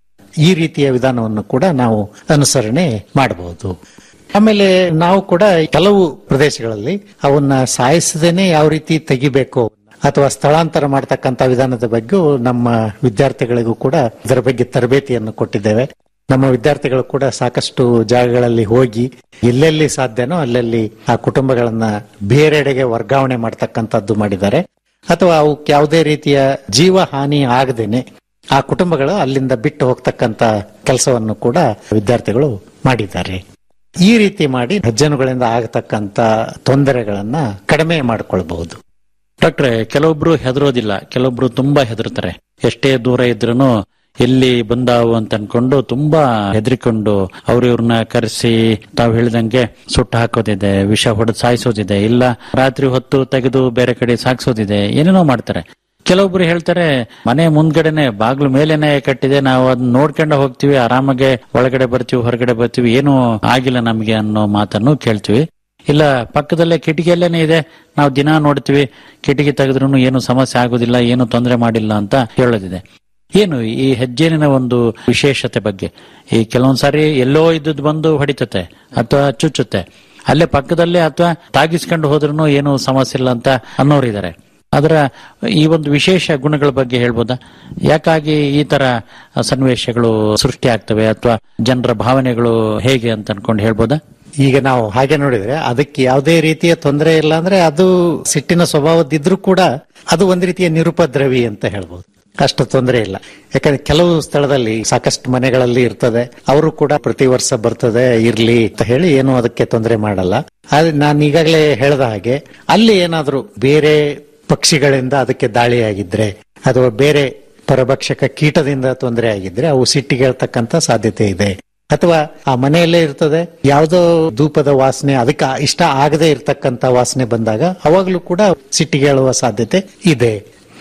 ಈ ರೀತಿಯ ವಿಧಾನವನ್ನು ಕೂಡ ನಾವು ಅನುಸರಣೆ ಮಾಡಬಹುದು ಆಮೇಲೆ ನಾವು ಕೂಡ ಕೆಲವು ಪ್ರದೇಶಗಳಲ್ಲಿ ಅವನ್ನ ಸಾಯಿಸದೇನೆ ಯಾವ ರೀತಿ ತೆಗಿಬೇಕು ಅಥವಾ ಸ್ಥಳಾಂತರ ಮಾಡತಕ್ಕಂತ ವಿಧಾನದ ಬಗ್ಗೆ ನಮ್ಮ ವಿದ್ಯಾರ್ಥಿಗಳಿಗೂ ಕೂಡ ಇದರ ಬಗ್ಗೆ ತರಬೇತಿಯನ್ನು ಕೊಟ್ಟಿದ್ದೇವೆ ನಮ್ಮ ವಿದ್ಯಾರ್ಥಿಗಳು ಕೂಡ ಸಾಕಷ್ಟು ಜಾಗಗಳಲ್ಲಿ ಹೋಗಿ ಎಲ್ಲೆಲ್ಲಿ ಸಾಧ್ಯನೋ ಅಲ್ಲಲ್ಲಿ ಆ ಕುಟುಂಬಗಳನ್ನ ಬೇರೆಡೆಗೆ ವರ್ಗಾವಣೆ ಮಾಡ್ತಕ್ಕಂಥದ್ದು ಮಾಡಿದ್ದಾರೆ ಅಥವಾ ಅವಕ್ಕೆ ಯಾವುದೇ ರೀತಿಯ ಜೀವ ಹಾನಿ ಆಗದೇನೆ ಆ ಕುಟುಂಬಗಳು ಅಲ್ಲಿಂದ ಬಿಟ್ಟು ಹೋಗ್ತಕ್ಕಂತ ಕೆಲಸವನ್ನು ಕೂಡ ವಿದ್ಯಾರ್ಥಿಗಳು ಮಾಡಿದ್ದಾರೆ ಈ ರೀತಿ ಮಾಡಿ ಹೆಜ್ಜನುಗಳಿಂದ ಆಗತಕ್ಕಂತ ತೊಂದರೆಗಳನ್ನ ಕಡಿಮೆ ಮಾಡಿಕೊಳ್ಬಹುದು ಡಾಕ್ಟ್ರೆ ಕೆಲವೊಬ್ರು ಹೆದರೋದಿಲ್ಲ ಕೆಲವೊಬ್ರು ತುಂಬಾ ಹೆದರ್ತಾರೆ ಎಷ್ಟೇ ದೂರ ಇದ್ರೂ ಎಲ್ಲಿ ಬಂದಾವು ಅಂತ ಅನ್ಕೊಂಡು ತುಂಬಾ ಹೆದರಿಕೊಂಡು ಅವ್ರ ಇವ್ರನ್ನ ಕರೆಸಿ ತಾವು ಹೇಳಿದಂಗೆ ಸುಟ್ಟು ಹಾಕೋದಿದೆ ವಿಷ ಹೊಡೆದು ಸಾಯಿಸೋದಿದೆ ಇಲ್ಲ ರಾತ್ರಿ ಹೊತ್ತು ತೆಗೆದು ಬೇರೆ ಕಡೆ ಸಾಗಿಸೋದಿದೆ ಏನೇನೋ ಮಾಡ್ತಾರೆ ಕೆಲವೊಬ್ರು ಹೇಳ್ತಾರೆ ಮನೆ ಮುಂದ್ಗಡೆನೆ ಬಾಗ್ಲು ಮೇಲೇನೆ ಕಟ್ಟಿದೆ ನಾವು ಅದನ್ನ ನೋಡ್ಕೊಂಡು ಹೋಗ್ತೀವಿ ಆರಾಮಾಗೆ ಒಳಗಡೆ ಬರ್ತೀವಿ ಹೊರಗಡೆ ಬರ್ತೀವಿ ಏನು ಆಗಿಲ್ಲ ನಮ್ಗೆ ಅನ್ನೋ ಮಾತನ್ನು ಕೇಳ್ತೀವಿ ಇಲ್ಲ ಪಕ್ಕದಲ್ಲೇ ಕಿಟಕಿಯಲ್ಲೇನೆ ಇದೆ ನಾವು ದಿನ ನೋಡ್ತೀವಿ ಕಿಟಕಿ ತೆಗೆದ್ರೂ ಏನು ಸಮಸ್ಯೆ ಆಗೋದಿಲ್ಲ ಏನು ತೊಂದರೆ ಮಾಡಿಲ್ಲ ಅಂತ ಹೇಳೋದಿದೆ ಏನು ಈ ಹೆಜ್ಜೇನಿನ ಒಂದು ವಿಶೇಷತೆ ಬಗ್ಗೆ ಈ ಕೆಲವೊಂದ್ ಸಾರಿ ಎಲ್ಲೋ ಇದ್ದದ್ದು ಬಂದು ಹೊಡಿತತೆ ಅಥವಾ ಚುಚ್ಚುತ್ತೆ ಅಲ್ಲೇ ಪಕ್ಕದಲ್ಲೇ ಅಥವಾ ತಾಗಿಸ್ಕೊಂಡು ಹೋದ್ರೂ ಏನು ಸಮಸ್ಯೆ ಇಲ್ಲ ಅಂತ ಅನ್ನೋರಿದ್ದಾರೆ ಅದರ ಈ ಒಂದು ವಿಶೇಷ ಗುಣಗಳ ಬಗ್ಗೆ ಹೇಳ್ಬೋದಾ ಯಾಕಾಗಿ ಈ ತರ ಸನ್ನಿವೇಶಗಳು ಸೃಷ್ಟಿ ಆಗ್ತವೆ ಅಥವಾ ಜನರ ಭಾವನೆಗಳು ಹೇಗೆ ಅಂತ ಅನ್ಕೊಂಡು ಹೇಳ್ಬೋದಾ ಈಗ ನಾವು ಹಾಗೆ ನೋಡಿದ್ರೆ ಅದಕ್ಕೆ ಯಾವುದೇ ರೀತಿಯ ತೊಂದರೆ ಇಲ್ಲ ಅಂದ್ರೆ ಅದು ಸಿಟ್ಟಿನ ಸ್ವಭಾವದಿದ್ರೂ ಕೂಡ ಅದು ಒಂದು ರೀತಿಯ ನಿರುಪದ್ರವಿ ಅಂತ ಹೇಳ್ಬೋದು ಅಷ್ಟು ತೊಂದರೆ ಇಲ್ಲ ಯಾಕಂದ್ರೆ ಕೆಲವು ಸ್ಥಳದಲ್ಲಿ ಸಾಕಷ್ಟು ಮನೆಗಳಲ್ಲಿ ಇರ್ತದೆ ಅವರು ಕೂಡ ಪ್ರತಿ ವರ್ಷ ಬರ್ತದೆ ಇರ್ಲಿ ಅಂತ ಹೇಳಿ ಏನು ಅದಕ್ಕೆ ತೊಂದರೆ ಮಾಡಲ್ಲ ಆದ್ರೆ ನಾನು ಈಗಾಗಲೇ ಹೇಳ್ದ ಹಾಗೆ ಅಲ್ಲಿ ಏನಾದ್ರೂ ಬೇರೆ ಪಕ್ಷಿಗಳಿಂದ ಅದಕ್ಕೆ ದಾಳಿಯಾಗಿದ್ರೆ ಅಥವಾ ಬೇರೆ ಪರಭಕ್ಷಕ ಕೀಟದಿಂದ ತೊಂದರೆ ಆಗಿದ್ರೆ ಅವು ಸಿಟ್ಟಿಗೇಳ್ತಕ್ಕಂತ ಸಾಧ್ಯತೆ ಇದೆ ಅಥವಾ ಆ ಮನೆಯಲ್ಲೇ ಇರ್ತದೆ ಯಾವುದೋ ಧೂಪದ ವಾಸನೆ ಅದಕ್ಕೆ ಇಷ್ಟ ಆಗದೆ ಇರತಕ್ಕಂತ ವಾಸನೆ ಬಂದಾಗ ಅವಾಗ್ಲೂ ಕೂಡ ಸಿಟ್ಟಿಗೇಳುವ ಸಾಧ್ಯತೆ ಇದೆ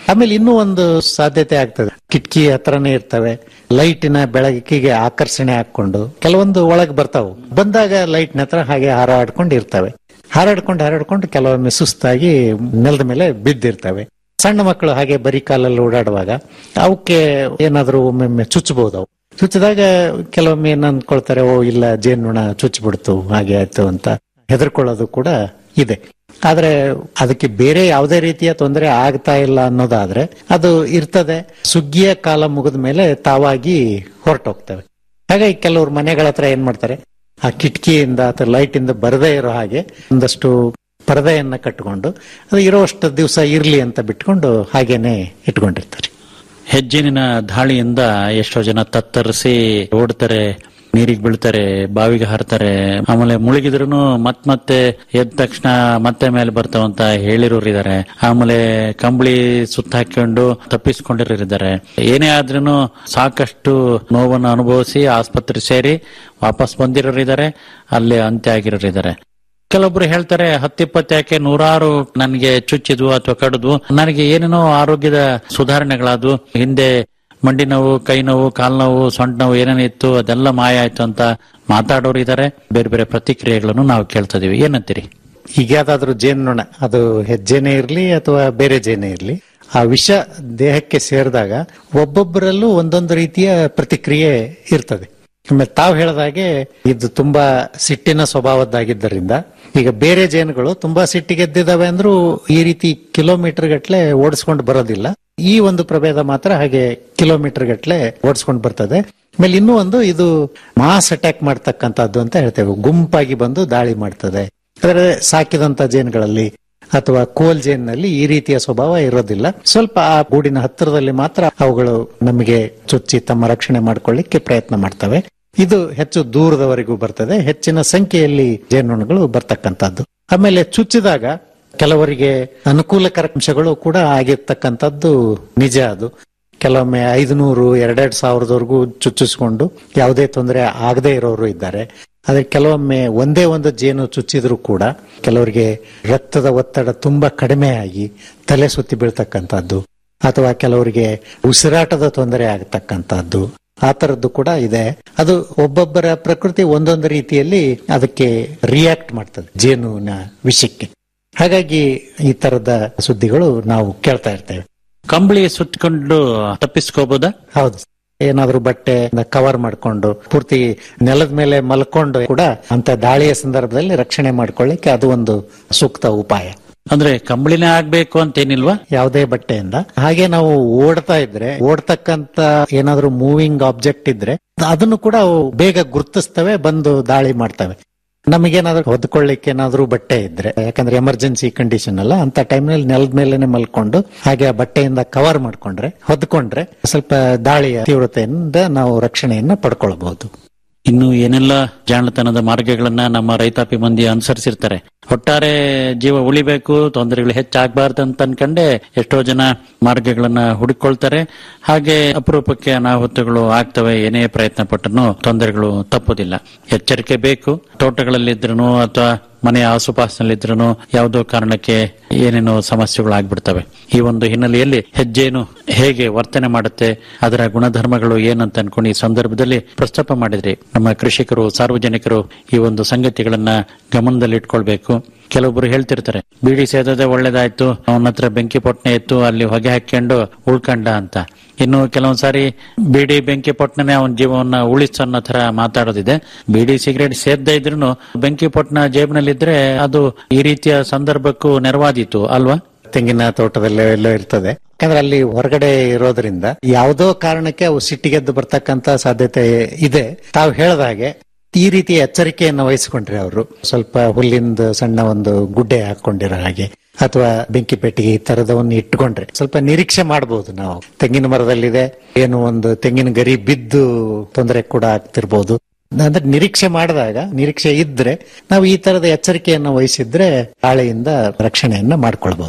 ಆಮೇಲೆ ಇನ್ನೂ ಒಂದು ಸಾಧ್ಯತೆ ಆಗ್ತದೆ ಕಿಟಕಿ ಹತ್ರನೇ ಇರ್ತವೆ ಲೈಟಿನ ಬೆಳಕಿಗೆ ಆಕರ್ಷಣೆ ಹಾಕೊಂಡು ಕೆಲವೊಂದು ಒಳಗೆ ಬರ್ತಾವು ಬಂದಾಗ ಲೈಟ್ನ ಹತ್ರ ಹಾಗೆ ಹಾರಾಡ್ಕೊಂಡು ಇರ್ತವೆ ಹಾರಾಡ್ಕೊಂಡು ಹಾರಾಡ್ಕೊಂಡು ಕೆಲವೊಮ್ಮೆ ಸುಸ್ತಾಗಿ ನೆಲದ ಮೇಲೆ ಬಿದ್ದಿರ್ತವೆ ಸಣ್ಣ ಮಕ್ಕಳು ಹಾಗೆ ಬರೀ ಕಾಲಲ್ಲಿ ಓಡಾಡುವಾಗ ಅವಕ್ಕೆ ಏನಾದ್ರೂ ಒಮ್ಮೊಮ್ಮೆ ಚುಚ್ಚಬಹುದು ಅವು ಚುಚ್ಚಿದಾಗ ಕೆಲವೊಮ್ಮೆ ಏನ್ ಅನ್ಕೊಳ್ತಾರೆ ಓ ಇಲ್ಲ ಜೇನುಣ ಚುಚ್ಚಿಬಿಡ್ತು ಹಾಗೆ ಆಯ್ತು ಅಂತ ಹೆದರ್ಕೊಳ್ಳೋದು ಕೂಡ ಇದೆ ಆದ್ರೆ ಅದಕ್ಕೆ ಬೇರೆ ಯಾವುದೇ ರೀತಿಯ ತೊಂದರೆ ಆಗ್ತಾ ಇಲ್ಲ ಅನ್ನೋದಾದ್ರೆ ಅದು ಇರ್ತದೆ ಸುಗ್ಗಿಯ ಕಾಲ ಮುಗಿದ ಮೇಲೆ ತಾವಾಗಿ ಹೊರಟೋಗ್ತವೆ ಹಾಗಾಗಿ ಕೆಲವ್ರು ಮನೆಗಳ ಹತ್ರ ಏನ್ ಮಾಡ್ತಾರೆ ಆ ಕಿಟಕಿಯಿಂದ ಅಥವಾ ಲೈಟ್ ಇಂದ ಬರದೇ ಇರೋ ಹಾಗೆ ಒಂದಷ್ಟು ಪರದೆಯನ್ನ ಕಟ್ಟಿಕೊಂಡು ಅದು ಇರೋಷ್ಟು ದಿವಸ ಇರ್ಲಿ ಅಂತ ಬಿಟ್ಕೊಂಡು ಹಾಗೇನೆ ಇಟ್ಕೊಂಡಿರ್ತಾರೆ ಹೆಜ್ಜೆನಿನ ದಾಳಿಯಿಂದ ಎಷ್ಟೋ ಜನ ತತ್ತರಿಸಿ ಓಡ್ತಾರೆ ನೀರಿಗೆ ಬೀಳ್ತಾರೆ ಬಾವಿಗೆ ಹಾರ್ತಾರೆ ಆಮೇಲೆ ಮುಳುಗಿದ್ರು ಮತ್ ಮತ್ತೆ ಎದ್ದ ತಕ್ಷಣ ಮತ್ತೆ ಮೇಲೆ ಬರ್ತಾವಂತ ಹೇಳಿರೋರು ಇದಾರೆ ಆಮೇಲೆ ಕಂಬಳಿ ಸುತ್ತ ಹಾಕೊಂಡು ತಪ್ಪಿಸ್ಕೊಂಡಿರೋರಿದ್ದಾರೆ ಏನೇ ಆದ್ರೂ ಸಾಕಷ್ಟು ನೋವನ್ನು ಅನುಭವಿಸಿ ಆಸ್ಪತ್ರೆ ಸೇರಿ ವಾಪಸ್ ಬಂದಿರೋರು ಇದ್ದಾರೆ ಅಲ್ಲೇ ಅಂತ್ಯ ಆಗಿರೋರು ಇದ್ದಾರೆ ಕೆಲವೊಬ್ರು ಹೇಳ್ತಾರೆ ಹತ್ತಿಪ್ಪತ್ತು ಯಾಕೆ ನೂರಾರು ನನಗೆ ಚುಚ್ಚಿದ್ವು ಅಥವಾ ಕಡಿದ್ವು ನನಗೆ ಏನೇನೋ ಆರೋಗ್ಯದ ಸುಧಾರಣೆಗಳಾದ್ವು ಹಿಂದೆ ಮಂಡಿ ನೋವು ಕೈ ನೋವು ಕಾಲ್ ನೋವು ಸೊಂಟ ನೋವು ಏನೇನು ಇತ್ತು ಅದೆಲ್ಲ ಮಾಯ ಆಯ್ತು ಅಂತ ಮಾತಾಡೋರು ಇದ್ದಾರೆ ಬೇರೆ ಬೇರೆ ಪ್ರತಿಕ್ರಿಯೆಗಳನ್ನು ನಾವು ಕೇಳ್ತಾ ಇದೀವಿ ಏನಂತೀರಿ ಈಗ ಯಾವ್ದಾದ್ರು ಜೇನುನೊಣ ಅದು ಹೆಜ್ಜೆನೇ ಇರ್ಲಿ ಅಥವಾ ಬೇರೆ ಜೇನೇ ಇರ್ಲಿ ಆ ವಿಷ ದೇಹಕ್ಕೆ ಸೇರಿದಾಗ ಒಬ್ಬೊಬ್ಬರಲ್ಲೂ ಒಂದೊಂದು ರೀತಿಯ ಪ್ರತಿಕ್ರಿಯೆ ಇರ್ತದೆ ಆಮೇಲೆ ತಾವು ಹೇಳಿದಾಗೆ ಇದು ತುಂಬಾ ಸಿಟ್ಟಿನ ಸ್ವಭಾವದ್ದಾಗಿದ್ದರಿಂದ ಈಗ ಬೇರೆ ಜೇನುಗಳು ತುಂಬಾ ಸಿಟ್ಟಿಗೆದ್ದಿದಾವೆ ಅಂದ್ರೂ ಈ ರೀತಿ ಕಿಲೋಮೀಟರ್ ಗಟ್ಲೆ ಓಡಿಸ್ಕೊಂಡು ಬರೋದಿಲ್ಲ ಈ ಒಂದು ಪ್ರಭೇದ ಮಾತ್ರ ಹಾಗೆ ಕಿಲೋಮೀಟರ್ ಗಟ್ಲೆ ಓಡಿಸ್ಕೊಂಡು ಬರ್ತದೆ ಆಮೇಲೆ ಇನ್ನೂ ಒಂದು ಇದು ಮಾಸ್ ಅಟ್ಯಾಕ್ ಮಾಡ್ತಕ್ಕಂಥದ್ದು ಅಂತ ಹೇಳ್ತೇವೆ ಗುಂಪಾಗಿ ಬಂದು ದಾಳಿ ಮಾಡ್ತದೆ ಆದರೆ ಸಾಕಿದಂತ ಜೇನುಗಳಲ್ಲಿ ಅಥವಾ ಕೋಲ್ ಜೇನ್ನಲ್ಲಿ ಈ ರೀತಿಯ ಸ್ವಭಾವ ಇರೋದಿಲ್ಲ ಸ್ವಲ್ಪ ಆ ಗೂಡಿನ ಹತ್ತಿರದಲ್ಲಿ ಮಾತ್ರ ಅವುಗಳು ನಮಗೆ ಚುಚ್ಚಿ ತಮ್ಮ ರಕ್ಷಣೆ ಮಾಡ್ಕೊಳ್ಳಿಕ್ಕೆ ಪ್ರಯತ್ನ ಮಾಡ್ತವೆ ಇದು ಹೆಚ್ಚು ದೂರದವರೆಗೂ ಬರ್ತದೆ ಹೆಚ್ಚಿನ ಸಂಖ್ಯೆಯಲ್ಲಿ ಜೇನುನೊಣಗಳು ಬರ್ತಕ್ಕಂಥದ್ದು ಆಮೇಲೆ ಚುಚ್ಚಿದಾಗ ಕೆಲವರಿಗೆ ಅನುಕೂಲಕರ ಅಂಶಗಳು ಕೂಡ ಆಗಿರ್ತಕ್ಕಂಥದ್ದು ನಿಜ ಅದು ಕೆಲವೊಮ್ಮೆ ಐದುನೂರು ಎರಡೆರಡು ಸಾವಿರದವರೆಗೂ ಚುಚ್ಚಿಸ್ಕೊಂಡು ಯಾವುದೇ ತೊಂದರೆ ಆಗದೆ ಇರೋರು ಇದ್ದಾರೆ ಆದ್ರೆ ಕೆಲವೊಮ್ಮೆ ಒಂದೇ ಒಂದು ಜೇನು ಚುಚ್ಚಿದ್ರು ಕೂಡ ಕೆಲವರಿಗೆ ರಕ್ತದ ಒತ್ತಡ ತುಂಬಾ ಕಡಿಮೆ ಆಗಿ ತಲೆ ಸುತ್ತಿ ಬೀಳ್ತಕ್ಕಂಥದ್ದು ಅಥವಾ ಕೆಲವರಿಗೆ ಉಸಿರಾಟದ ತೊಂದರೆ ಆಗತಕ್ಕಂಥದ್ದು ಆ ತರದ್ದು ಕೂಡ ಇದೆ ಅದು ಒಬ್ಬೊಬ್ಬರ ಪ್ರಕೃತಿ ಒಂದೊಂದು ರೀತಿಯಲ್ಲಿ ಅದಕ್ಕೆ ರಿಯಾಕ್ಟ್ ಮಾಡ್ತದೆ ಜೇನುವಿನ ವಿಷಕ್ಕೆ ಹಾಗಾಗಿ ಈ ತರದ ಸುದ್ದಿಗಳು ನಾವು ಕೇಳ್ತಾ ಇರ್ತೇವೆ ಕಂಬಳಿ ಸುತ್ತಕೊಂಡು ತಪ್ಪಿಸ್ಕೋಬಹುದಾ ಹೌದು ಏನಾದ್ರೂ ಬಟ್ಟೆ ಕವರ್ ಮಾಡ್ಕೊಂಡು ಪೂರ್ತಿ ನೆಲದ ಮೇಲೆ ಮಲ್ಕೊಂಡು ಕೂಡ ಅಂತ ದಾಳಿಯ ಸಂದರ್ಭದಲ್ಲಿ ರಕ್ಷಣೆ ಮಾಡ್ಕೊಳ್ಳಿಕ್ಕೆ ಅದು ಒಂದು ಸೂಕ್ತ ಉಪಾಯ ಅಂದ್ರೆ ಕಂಬಳಿನೇ ಆಗ್ಬೇಕು ಅಂತೇನಿಲ್ವಾ ಯಾವುದೇ ಬಟ್ಟೆಯಿಂದ ಹಾಗೆ ನಾವು ಓಡ್ತಾ ಇದ್ರೆ ಓಡ್ತಕ್ಕಂತ ಏನಾದ್ರೂ ಮೂವಿಂಗ್ ಆಬ್ಜೆಕ್ಟ್ ಇದ್ರೆ ಅದನ್ನು ಕೂಡ ಅವು ಬೇಗ ಗುರುತಿಸ್ತವೆ ಬಂದು ದಾಳಿ ಮಾಡ್ತವೆ ನಮಗೇನಾದ್ರೂ ಹೊದ್ಕೊಳ್ಳಿಕ್ಕೆ ಏನಾದ್ರೂ ಬಟ್ಟೆ ಇದ್ರೆ ಯಾಕಂದ್ರೆ ಎಮರ್ಜೆನ್ಸಿ ಕಂಡೀಷನ್ ಅಲ್ಲ ಅಂತ ಟೈಮ್ನಲ್ಲಿ ನೆಲದ ಮೇಲೆನೆ ಮಲ್ಕೊಂಡು ಹಾಗೆ ಆ ಬಟ್ಟೆಯಿಂದ ಕವರ್ ಮಾಡ್ಕೊಂಡ್ರೆ ಹೊದ್ಕೊಂಡ್ರೆ ಸ್ವಲ್ಪ ದಾಳಿಯ ತೀವ್ರತೆಯಿಂದ ನಾವು ರಕ್ಷಣೆಯನ್ನ ಪಡ್ಕೊಳ್ಬಹುದು ಇನ್ನು ಏನೆಲ್ಲ ಜಾಣತನದ ಮಾರ್ಗಗಳನ್ನ ನಮ್ಮ ರೈತಾಪಿ ಮಂದಿ ಅನುಸರಿಸಿರ್ತಾರೆ ಒಟ್ಟಾರೆ ಜೀವ ಉಳಿಬೇಕು ತೊಂದರೆಗಳು ಹೆಚ್ಚಾಗಬಾರ್ದು ಅಂತ ಅನ್ಕಂಡೆ ಎಷ್ಟೋ ಜನ ಮಾರ್ಗಗಳನ್ನ ಹುಡುಕೊಳ್ತಾರೆ ಹಾಗೆ ಅಪರೂಪಕ್ಕೆ ಅನಾಹುತಗಳು ಆಗ್ತವೆ ಏನೇ ಪ್ರಯತ್ನ ಪಟ್ಟನು ತೊಂದರೆಗಳು ತಪ್ಪುದಿಲ್ಲ ಎಚ್ಚರಿಕೆ ಬೇಕು ತೋಟಗಳಲ್ಲಿದ್ರು ಅಥವಾ ಮನೆಯ ಆಸುಪಾಸಿನಲ್ಲಿದ್ರು ಯಾವುದೋ ಕಾರಣಕ್ಕೆ ಏನೇನೋ ಸಮಸ್ಯೆಗಳು ಆಗ್ಬಿಡ್ತವೆ ಈ ಒಂದು ಹಿನ್ನೆಲೆಯಲ್ಲಿ ಹೆಜ್ಜೆನು ಹೇಗೆ ವರ್ತನೆ ಮಾಡುತ್ತೆ ಅದರ ಗುಣಧರ್ಮಗಳು ಏನಂತ ಅನ್ಕೊಂಡು ಈ ಸಂದರ್ಭದಲ್ಲಿ ಪ್ರಸ್ತಾಪ ಮಾಡಿದ್ರಿ ನಮ್ಮ ಕೃಷಿಕರು ಸಾರ್ವಜನಿಕರು ಈ ಒಂದು ಸಂಗತಿಗಳನ್ನ ಗಮನದಲ್ಲಿಟ್ಕೊಳ್ಬೇಕು ಕೆಲವೊಬ್ರು ಹೇಳ್ತಿರ್ತಾರೆ ಬೀಡಿ ಸೇದದೆ ಒಳ್ಳೇದಾಯ್ತು ಅವನ ಹತ್ರ ಬೆಂಕಿ ಪೊಟ್ನೆ ಇತ್ತು ಅಲ್ಲಿ ಹೊಗೆ ಹಾಕೊಂಡು ಉಳ್ಕಂಡ ಅಂತ ಇನ್ನು ಕೆಲವೊಂದ್ ಸಾರಿ ಬೀಡಿ ಬೆಂಕಿ ಪೊಟ್ನೆ ಅವನ ಜೀವವನ್ನ ಉಳಿಸೋ ಅನ್ನೋ ತರ ಮಾತಾಡೋದಿದೆ ಬೀಡಿ ಸಿಗರೇಟ್ ಸೇದ್ದೇ ಇದ್ರು ಬೆಂಕಿ ಪೊಟ್ನ ಜೇಬಿನಲ್ಲಿದ್ರೆ ಅದು ಈ ರೀತಿಯ ಸಂದರ್ಭಕ್ಕೂ ನೆರವಾದೀತು ಅಲ್ವಾ ತೆಂಗಿನ ತೋಟದಲ್ಲಿ ಎಲ್ಲೋ ಇರ್ತದೆ ಯಾಕಂದ್ರೆ ಅಲ್ಲಿ ಹೊರಗಡೆ ಇರೋದ್ರಿಂದ ಯಾವುದೋ ಕಾರಣಕ್ಕೆ ಅವು ಸಿಟ್ಟಿಗೆದ್ದು ಬರ್ತಕ್ಕಂತ ಸಾಧ್ಯತೆ ಇದೆ ತಾವು ಹೇಳ್ದ ಹಾಗೆ ಈ ರೀತಿ ಎಚ್ಚರಿಕೆಯನ್ನು ವಹಿಸಿಕೊಂಡ್ರೆ ಅವರು ಸ್ವಲ್ಪ ಹುಲ್ಲಿಂದ ಸಣ್ಣ ಒಂದು ಗುಡ್ಡೆ ಹಾಕೊಂಡಿರೋ ಹಾಗೆ ಅಥವಾ ಬೆಂಕಿ ಪೆಟ್ಟಿಗೆ ಈ ತರದವನ್ನು ಇಟ್ಕೊಂಡ್ರೆ ಸ್ವಲ್ಪ ನಿರೀಕ್ಷೆ ಮಾಡಬಹುದು ನಾವು ತೆಂಗಿನ ಮರದಲ್ಲಿದೆ ಏನು ಒಂದು ತೆಂಗಿನ ಗರಿ ಬಿದ್ದು ತೊಂದರೆ ಕೂಡ ಆಗ್ತಿರ್ಬೋದು ಅಂದ್ರೆ ನಿರೀಕ್ಷೆ ಮಾಡಿದಾಗ ನಿರೀಕ್ಷೆ ಇದ್ರೆ ನಾವು ಈ ತರದ ಎಚ್ಚರಿಕೆಯನ್ನು ವಹಿಸಿದ್ರೆ ಗಾಳಿಯಿಂದ ರಕ್ಷಣೆಯನ್ನ ಮಾಡ್ಕೊಳ್ಬಹುದು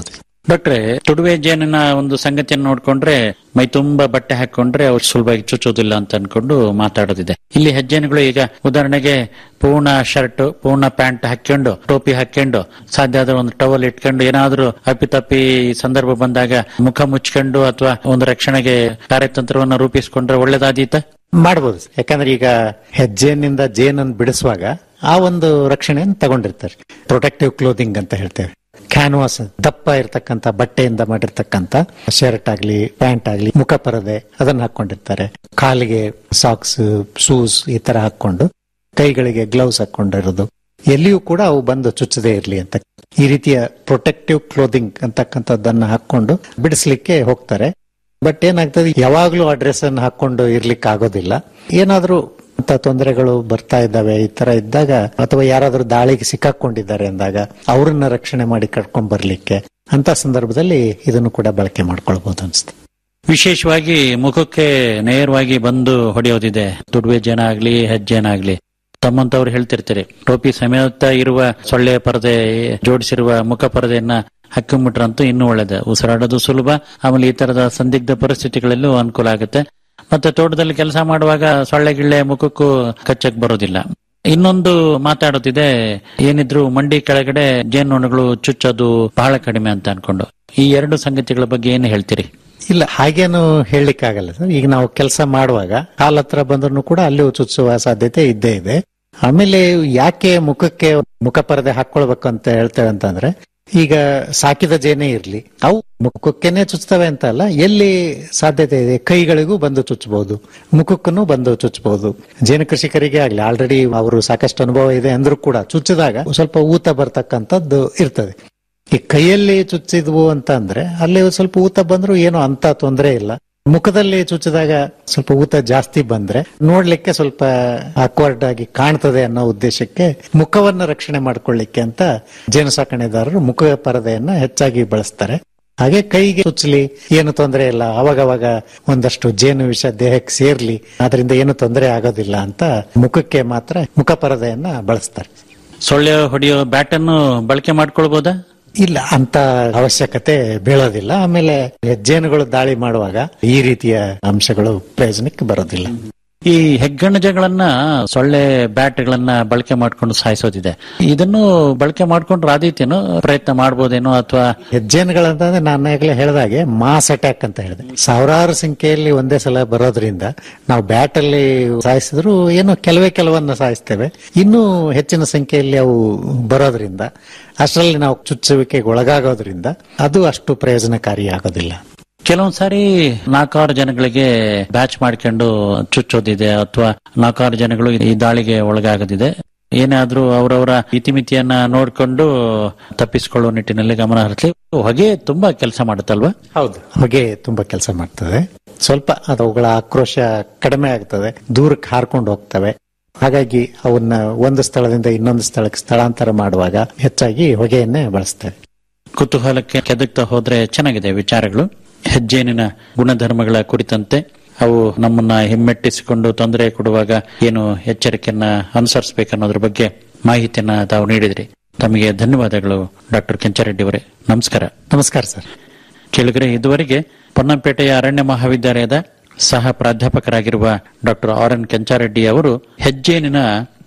ಡಾಕ್ಟ್ರೆ ತುಡುವೆ ಜೇನಿನ ಒಂದು ಸಂಗತಿಯನ್ನು ನೋಡ್ಕೊಂಡ್ರೆ ಮೈ ತುಂಬಾ ಬಟ್ಟೆ ಹಾಕೊಂಡ್ರೆ ಅವ್ರು ಸುಲಭವಾಗಿ ಚುಚ್ಚೋದಿಲ್ಲ ಅಂತ ಅನ್ಕೊಂಡು ಮಾತಾಡೋದಿದೆ ಇಲ್ಲಿ ಹೆಜ್ಜೆನುಗಳು ಈಗ ಉದಾಹರಣೆಗೆ ಪೂರ್ಣ ಶರ್ಟ್ ಪೂರ್ಣ ಪ್ಯಾಂಟ್ ಹಾಕೊಂಡು ಟೋಪಿ ಹಾಕೊಂಡು ಸಾಧ್ಯ ಆದ್ರೆ ಒಂದು ಟವಲ್ ಇಟ್ಕೊಂಡು ಏನಾದ್ರೂ ಅಪ್ಪಿತಪ್ಪಿ ಸಂದರ್ಭ ಬಂದಾಗ ಮುಖ ಮುಚ್ಕೊಂಡು ಅಥವಾ ಒಂದು ರಕ್ಷಣೆಗೆ ಕಾರ್ಯತಂತ್ರವನ್ನ ರೂಪಿಸಿಕೊಂಡ್ರೆ ಒಳ್ಳೇದಾದೀತ ಮಾಡ್ಬೋದು ಯಾಕಂದ್ರೆ ಈಗ ಹೆಜ್ಜೆನಿಂದ ಜೇನನ್ನು ಬಿಡಿಸುವಾಗ ಆ ಒಂದು ರಕ್ಷಣೆಯನ್ನು ತಗೊಂಡಿರ್ತಾರೆ ಪ್ರೊಟೆಕ್ಟಿವ್ ಕ್ಲೋದಿಂಗ್ ಅಂತ ಹೇಳ್ತೇವೆ ಕ್ಯಾನ್ವಾಸ್ ದಪ್ಪ ಇರತಕ್ಕಂತ ಬಟ್ಟೆಯಿಂದ ಮಾಡಿರ್ತಕ್ಕಂತ ಶರ್ಟ್ ಆಗ್ಲಿ ಪ್ಯಾಂಟ್ ಆಗ್ಲಿ ಮುಖ ಪರದೆ ಅದನ್ನ ಹಾಕೊಂಡಿರ್ತಾರೆ ಕಾಲಿಗೆ ಸಾಕ್ಸ್ ಶೂಸ್ ಈ ತರ ಹಾಕೊಂಡು ಕೈಗಳಿಗೆ ಗ್ಲೌಸ್ ಹಾಕೊಂಡಿರೋದು ಎಲ್ಲಿಯೂ ಕೂಡ ಅವು ಬಂದು ಚುಚ್ಚದೇ ಇರಲಿ ಅಂತ ಈ ರೀತಿಯ ಪ್ರೊಟೆಕ್ಟಿವ್ ಕ್ಲೋದಿಂಗ್ ಅಂತಕ್ಕಂಥದ್ದನ್ನ ಹಾಕೊಂಡು ಬಿಡಿಸ್ಲಿಕ್ಕೆ ಹೋಗ್ತಾರೆ ಬಟ್ ಏನಾಗ್ತದೆ ಯಾವಾಗ್ಲೂ ಆ ಡ್ರೆಸ್ ಅನ್ನು ಹಾಕೊಂಡು ಇರ್ಲಿಕ್ಕೆ ಆಗೋದಿಲ್ಲ ಏನಾದ್ರೂ ಅಂತ ತೊಂದರೆಗಳು ಬರ್ತಾ ಇದ್ದಾವೆ ಈ ತರ ಇದ್ದಾಗ ಅಥವಾ ಯಾರಾದ್ರೂ ದಾಳಿಗೆ ಸಿಕ್ಕಾಕೊಂಡಿದ್ದಾರೆ ಅಂದಾಗ ಅವ್ರನ್ನ ರಕ್ಷಣೆ ಮಾಡಿ ಕರ್ಕೊಂಡ್ ಬರ್ಲಿಕ್ಕೆ ಅಂತ ಸಂದರ್ಭದಲ್ಲಿ ಇದನ್ನು ಕೂಡ ಬಳಕೆ ಮಾಡ್ಕೊಳ್ಬಹುದು ಅನ್ಸುತ್ತೆ ವಿಶೇಷವಾಗಿ ಮುಖಕ್ಕೆ ನೇರವಾಗಿ ಬಂದು ಹೊಡೆಯೋದಿದೆ ತುಡುವೆ ಜನ ಆಗ್ಲಿ ಹೆಜ್ಜೆನ ಆಗ್ಲಿ ತಮ್ಮಂತವ್ರು ಹೇಳ್ತಿರ್ತಾರೆ ಟೋಪಿ ಸಮೇತ ಇರುವ ಸೊಳ್ಳೆ ಪರದೆ ಜೋಡಿಸಿರುವ ಮುಖ ಪರದೆಯನ್ನ ಹಾಕೊಂಡ್ಬಿಟ್ರಂತೂ ಇನ್ನೂ ಒಳ್ಳೇದು ಉಸಿರಾಡೋದು ಸುಲಭ ಆಮೇಲೆ ಈ ತರದ ಸಂದಿಗ್ಧ ಪರಿಸ್ಥಿತಿಗಳಲ್ಲೂ ಅನುಕೂಲ ಆಗುತ್ತೆ ಮತ್ತೆ ತೋಟದಲ್ಲಿ ಕೆಲಸ ಮಾಡುವಾಗ ಸೊಳ್ಳೆ ಗಿಳ್ಳೆ ಮುಖಕ್ಕೂ ಕಚ್ಚಕ್ ಬರೋದಿಲ್ಲ ಇನ್ನೊಂದು ಮಾತಾಡೋದಿದೆ ಏನಿದ್ರು ಮಂಡಿ ಕೆಳಗಡೆ ಜೇನುನೊಣಗಳು ಚುಚ್ಚೋದು ಬಹಳ ಕಡಿಮೆ ಅಂತ ಅನ್ಕೊಂಡು ಈ ಎರಡು ಸಂಗತಿಗಳ ಬಗ್ಗೆ ಏನು ಹೇಳ್ತೀರಿ ಇಲ್ಲ ಹಾಗೇನು ಹೇಳಲಿಕ್ಕಾಗಲ್ಲ ಸರ್ ಈಗ ನಾವು ಕೆಲಸ ಮಾಡುವಾಗ ಕಾಲ್ ಹತ್ರ ಬಂದ್ರು ಕೂಡ ಅಲ್ಲಿ ಚುಚ್ಚುವ ಸಾಧ್ಯತೆ ಇದ್ದೇ ಇದೆ ಆಮೇಲೆ ಯಾಕೆ ಮುಖಕ್ಕೆ ಮುಖ ಪರದೆ ಹಾಕೊಳ್ಬೇಕು ಅಂತ ಹೇಳ್ತೇವೆ ಅಂತಂದ್ರೆ ಈಗ ಸಾಕಿದ ಜೇನೇ ಇರ್ಲಿ ಅವು ಮುಖಕ್ಕೆನೆ ಚುಚ್ತವೆ ಅಂತ ಅಲ್ಲ ಎಲ್ಲಿ ಸಾಧ್ಯತೆ ಇದೆ ಕೈಗಳಿಗೂ ಬಂದು ಚುಚ್ಚಬಹುದು ಮುಖಕ್ಕೂ ಬಂದು ಚುಚ್ಚಬಹುದು ಜೇನು ಕೃಷಿಕರಿಗೆ ಆಗ್ಲಿ ಆಲ್ರೆಡಿ ಅವರು ಸಾಕಷ್ಟು ಅನುಭವ ಇದೆ ಅಂದ್ರೂ ಕೂಡ ಚುಚ್ಚಿದಾಗ ಸ್ವಲ್ಪ ಊತ ಬರ್ತಕ್ಕಂಥದ್ದು ಇರ್ತದೆ ಈ ಕೈಯಲ್ಲಿ ಚುಚ್ಚಿದ್ವು ಅಂತ ಅಂದ್ರೆ ಅಲ್ಲಿ ಸ್ವಲ್ಪ ಊತ ಬಂದ್ರು ಏನು ಅಂತ ತೊಂದರೆ ಇಲ್ಲ ಮುಖದಲ್ಲಿ ಚುಚ್ಚಿದಾಗ ಸ್ವಲ್ಪ ಊತ ಜಾಸ್ತಿ ಬಂದ್ರೆ ನೋಡ್ಲಿಕ್ಕೆ ಸ್ವಲ್ಪ ಅಕ್ವರ್ಡ್ ಆಗಿ ಕಾಣ್ತದೆ ಅನ್ನೋ ಉದ್ದೇಶಕ್ಕೆ ಮುಖವನ್ನ ರಕ್ಷಣೆ ಮಾಡ್ಕೊಳ್ಳಿಕ್ಕೆ ಅಂತ ಜೇನು ಸಾಕಣೆದಾರರು ಮುಖ ಪರದೆಯನ್ನ ಹೆಚ್ಚಾಗಿ ಬಳಸ್ತಾರೆ ಹಾಗೆ ಕೈಗೆ ಚುಚ್ಚಲಿ ಏನು ತೊಂದರೆ ಇಲ್ಲ ಅವಾಗವಾಗ ಒಂದಷ್ಟು ಜೇನು ವಿಷ ದೇಹಕ್ಕೆ ಸೇರ್ಲಿ ಅದರಿಂದ ಏನು ತೊಂದರೆ ಆಗೋದಿಲ್ಲ ಅಂತ ಮುಖಕ್ಕೆ ಮಾತ್ರ ಮುಖ ಪರದೆಯನ್ನ ಬಳಸ್ತಾರೆ ಸೊಳ್ಳೆ ಹೊಡೆಯೋ ಬ್ಯಾಟ್ ಅನ್ನು ಬಳಕೆ ಮಾಡ್ಕೊಳ್ಬೋದಾ ಇಲ್ಲ ಅಂತ ಅವಶ್ಯಕತೆ ಬೀಳೋದಿಲ್ಲ ಆಮೇಲೆ ಹೆಜ್ಜೇನುಗಳು ದಾಳಿ ಮಾಡುವಾಗ ಈ ರೀತಿಯ ಅಂಶಗಳು ಪ್ರಯೋಜನಕ್ಕೆ ಬರೋದಿಲ್ಲ ಈ ಹೆಗ್ಗಣಜಗಳನ್ನ ಸೊಳ್ಳೆ ಬ್ಯಾಟ್ಗಳನ್ನ ಬಳಕೆ ಮಾಡ್ಕೊಂಡು ಸಾಯಿಸೋದಿದೆ ಇದನ್ನು ಬಳಕೆ ಮಾಡ್ಕೊಂಡ್ರೆ ಆದೀತೇನೋ ಪ್ರಯತ್ನ ಮಾಡ್ಬೋದೇನೋ ಅಥವಾ ಹೆಜ್ಜೇನುಗಳಂತಂದ್ರೆ ನಾನು ಈಗಲೇ ಹೇಳಿದಾಗೆ ಮಾಸ್ ಅಟ್ಯಾಕ್ ಅಂತ ಹೇಳಿದೆ ಸಾವಿರಾರು ಸಂಖ್ಯೆಯಲ್ಲಿ ಒಂದೇ ಸಲ ಬರೋದ್ರಿಂದ ನಾವು ಬ್ಯಾಟ್ ಅಲ್ಲಿ ಸಾಯಿಸಿದ್ರು ಏನೋ ಕೆಲವೇ ಕೆಲವನ್ನ ಸಾಯಿಸ್ತೇವೆ ಇನ್ನೂ ಹೆಚ್ಚಿನ ಸಂಖ್ಯೆಯಲ್ಲಿ ಅವು ಬರೋದ್ರಿಂದ ಅಷ್ಟರಲ್ಲಿ ನಾವು ಚುಚ್ಚುವಿಕೆಗೆ ಒಳಗಾಗೋದ್ರಿಂದ ಅದು ಅಷ್ಟು ಪ್ರಯೋಜನಕಾರಿ ಆಗೋದಿಲ್ಲ ಕೆಲವೊಂದ್ ಸಾರಿ ನಾಲ್ಕಾರು ಜನಗಳಿಗೆ ಬ್ಯಾಚ್ ಮಾಡ್ಕೊಂಡು ಚುಚ್ಚೋದಿದೆ ಅಥವಾ ನಾಲ್ಕಾರು ಜನಗಳು ಈ ದಾಳಿಗೆ ಒಳಗಾಗದಿದೆ ಏನಾದ್ರೂ ಅವರವರ ಇತಿಮಿತಿಯನ್ನ ನೋಡ್ಕೊಂಡು ತಪ್ಪಿಸಿಕೊಳ್ಳುವ ನಿಟ್ಟಿನಲ್ಲಿ ಗಮನ ಹರಿಸಲಿ ಹೊಗೆ ತುಂಬಾ ಕೆಲಸ ಮಾಡುತ್ತಲ್ವಾ ಹೌದು ಹೊಗೆ ತುಂಬಾ ಕೆಲಸ ಮಾಡ್ತದೆ ಸ್ವಲ್ಪ ಅದು ಅವುಗಳ ಆಕ್ರೋಶ ಕಡಿಮೆ ಆಗ್ತದೆ ದೂರಕ್ಕೆ ಹಾರ್ಕೊಂಡು ಹೋಗ್ತವೆ ಹಾಗಾಗಿ ಅವನ್ನ ಒಂದು ಸ್ಥಳದಿಂದ ಇನ್ನೊಂದು ಸ್ಥಳಕ್ಕೆ ಸ್ಥಳಾಂತರ ಮಾಡುವಾಗ ಹೆಚ್ಚಾಗಿ ಹೊಗೆಯನ್ನೇ ಬಳಸ್ತೇವೆ ಕುತೂಹಲಕ್ಕೆ ಕೆದಕ್ತಾ ಹೋದ್ರೆ ಚೆನ್ನಾಗಿದೆ ವಿಚಾರಗಳು ಹೆಜ್ಜೇನಿನ ಗುಣಧರ್ಮಗಳ ಕುರಿತಂತೆ ಅವು ನಮ್ಮನ್ನ ಹಿಮ್ಮೆಟ್ಟಿಸಿಕೊಂಡು ತೊಂದರೆ ಕೊಡುವಾಗ ಏನು ಎಚ್ಚರಿಕೆಯನ್ನ ಅನುಸರಿಸಬೇಕನ್ನೋದ್ರ ಬಗ್ಗೆ ಮಾಹಿತಿಯನ್ನ ತಾವು ನೀಡಿದ್ರಿ ತಮಗೆ ಧನ್ಯವಾದಗಳು ಡಾಕ್ಟರ್ ಕೆಂಚರೆಡ್ಡಿ ಅವರೇ ನಮಸ್ಕಾರ ನಮಸ್ಕಾರ ಸರ್ ಕೇಳಿದ್ರೆ ಇದುವರೆಗೆ ಪೊನ್ನಂಪೇಟೆಯ ಅರಣ್ಯ ಮಹಾವಿದ್ಯಾಲಯದ ಸಹ ಪ್ರಾಧ್ಯಾಪಕರಾಗಿರುವ ಡಾಕ್ಟರ್ ಆರ್ ಎನ್ ಕೆಂಚಾರೆಡ್ಡಿ ಅವರು ಹೆಜ್ಜೇನಿನ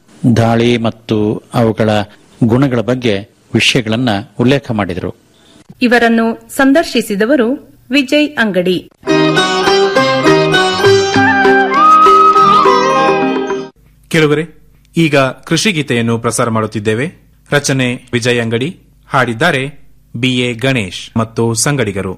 ದಾಳಿ ಮತ್ತು ಅವುಗಳ ಗುಣಗಳ ಬಗ್ಗೆ ವಿಷಯಗಳನ್ನ ಉಲ್ಲೇಖ ಮಾಡಿದರು ಇವರನ್ನು ಸಂದರ್ಶಿಸಿದವರು ವಿಜಯ್ ಅಂಗಡಿ ಕೆಲವರೇ ಈಗ ಕೃಷಿ ಗೀತೆಯನ್ನು ಪ್ರಸಾರ ಮಾಡುತ್ತಿದ್ದೇವೆ ರಚನೆ ವಿಜಯ್ ಅಂಗಡಿ ಹಾಡಿದ್ದಾರೆ ಬಿಎ ಗಣೇಶ್ ಮತ್ತು ಸಂಗಡಿಗರು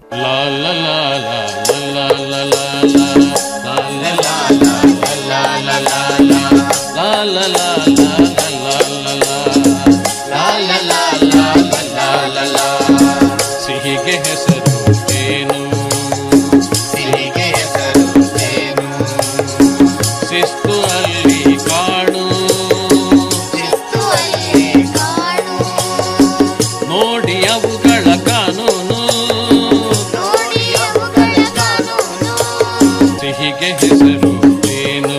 ಸಿಹಿಗೆ ಹೆಸರು ಏನು ಸಿಹಿಗೆ ಹೆಸರು ಏನು ಶಿಸ್ತು ಅಲ್ಲಿ ಕಾಣು ನೋಡಿ ಅವುಗಳ ಕಾನೂನು ಸಿಹಿಗೆ ಹೆಸರು ಏನು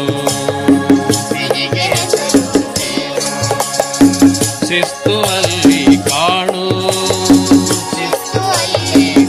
ಶಿಸ್ತು ಅಲ್ಲಿ ಕಾಣು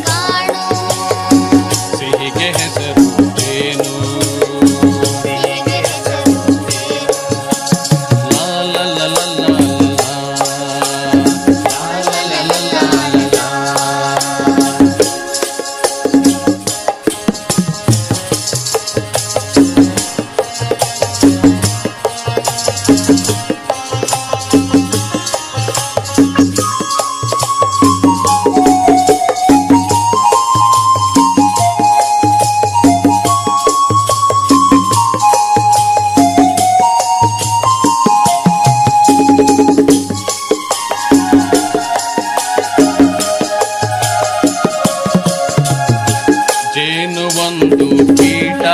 ಒಂದು ಕೀಟ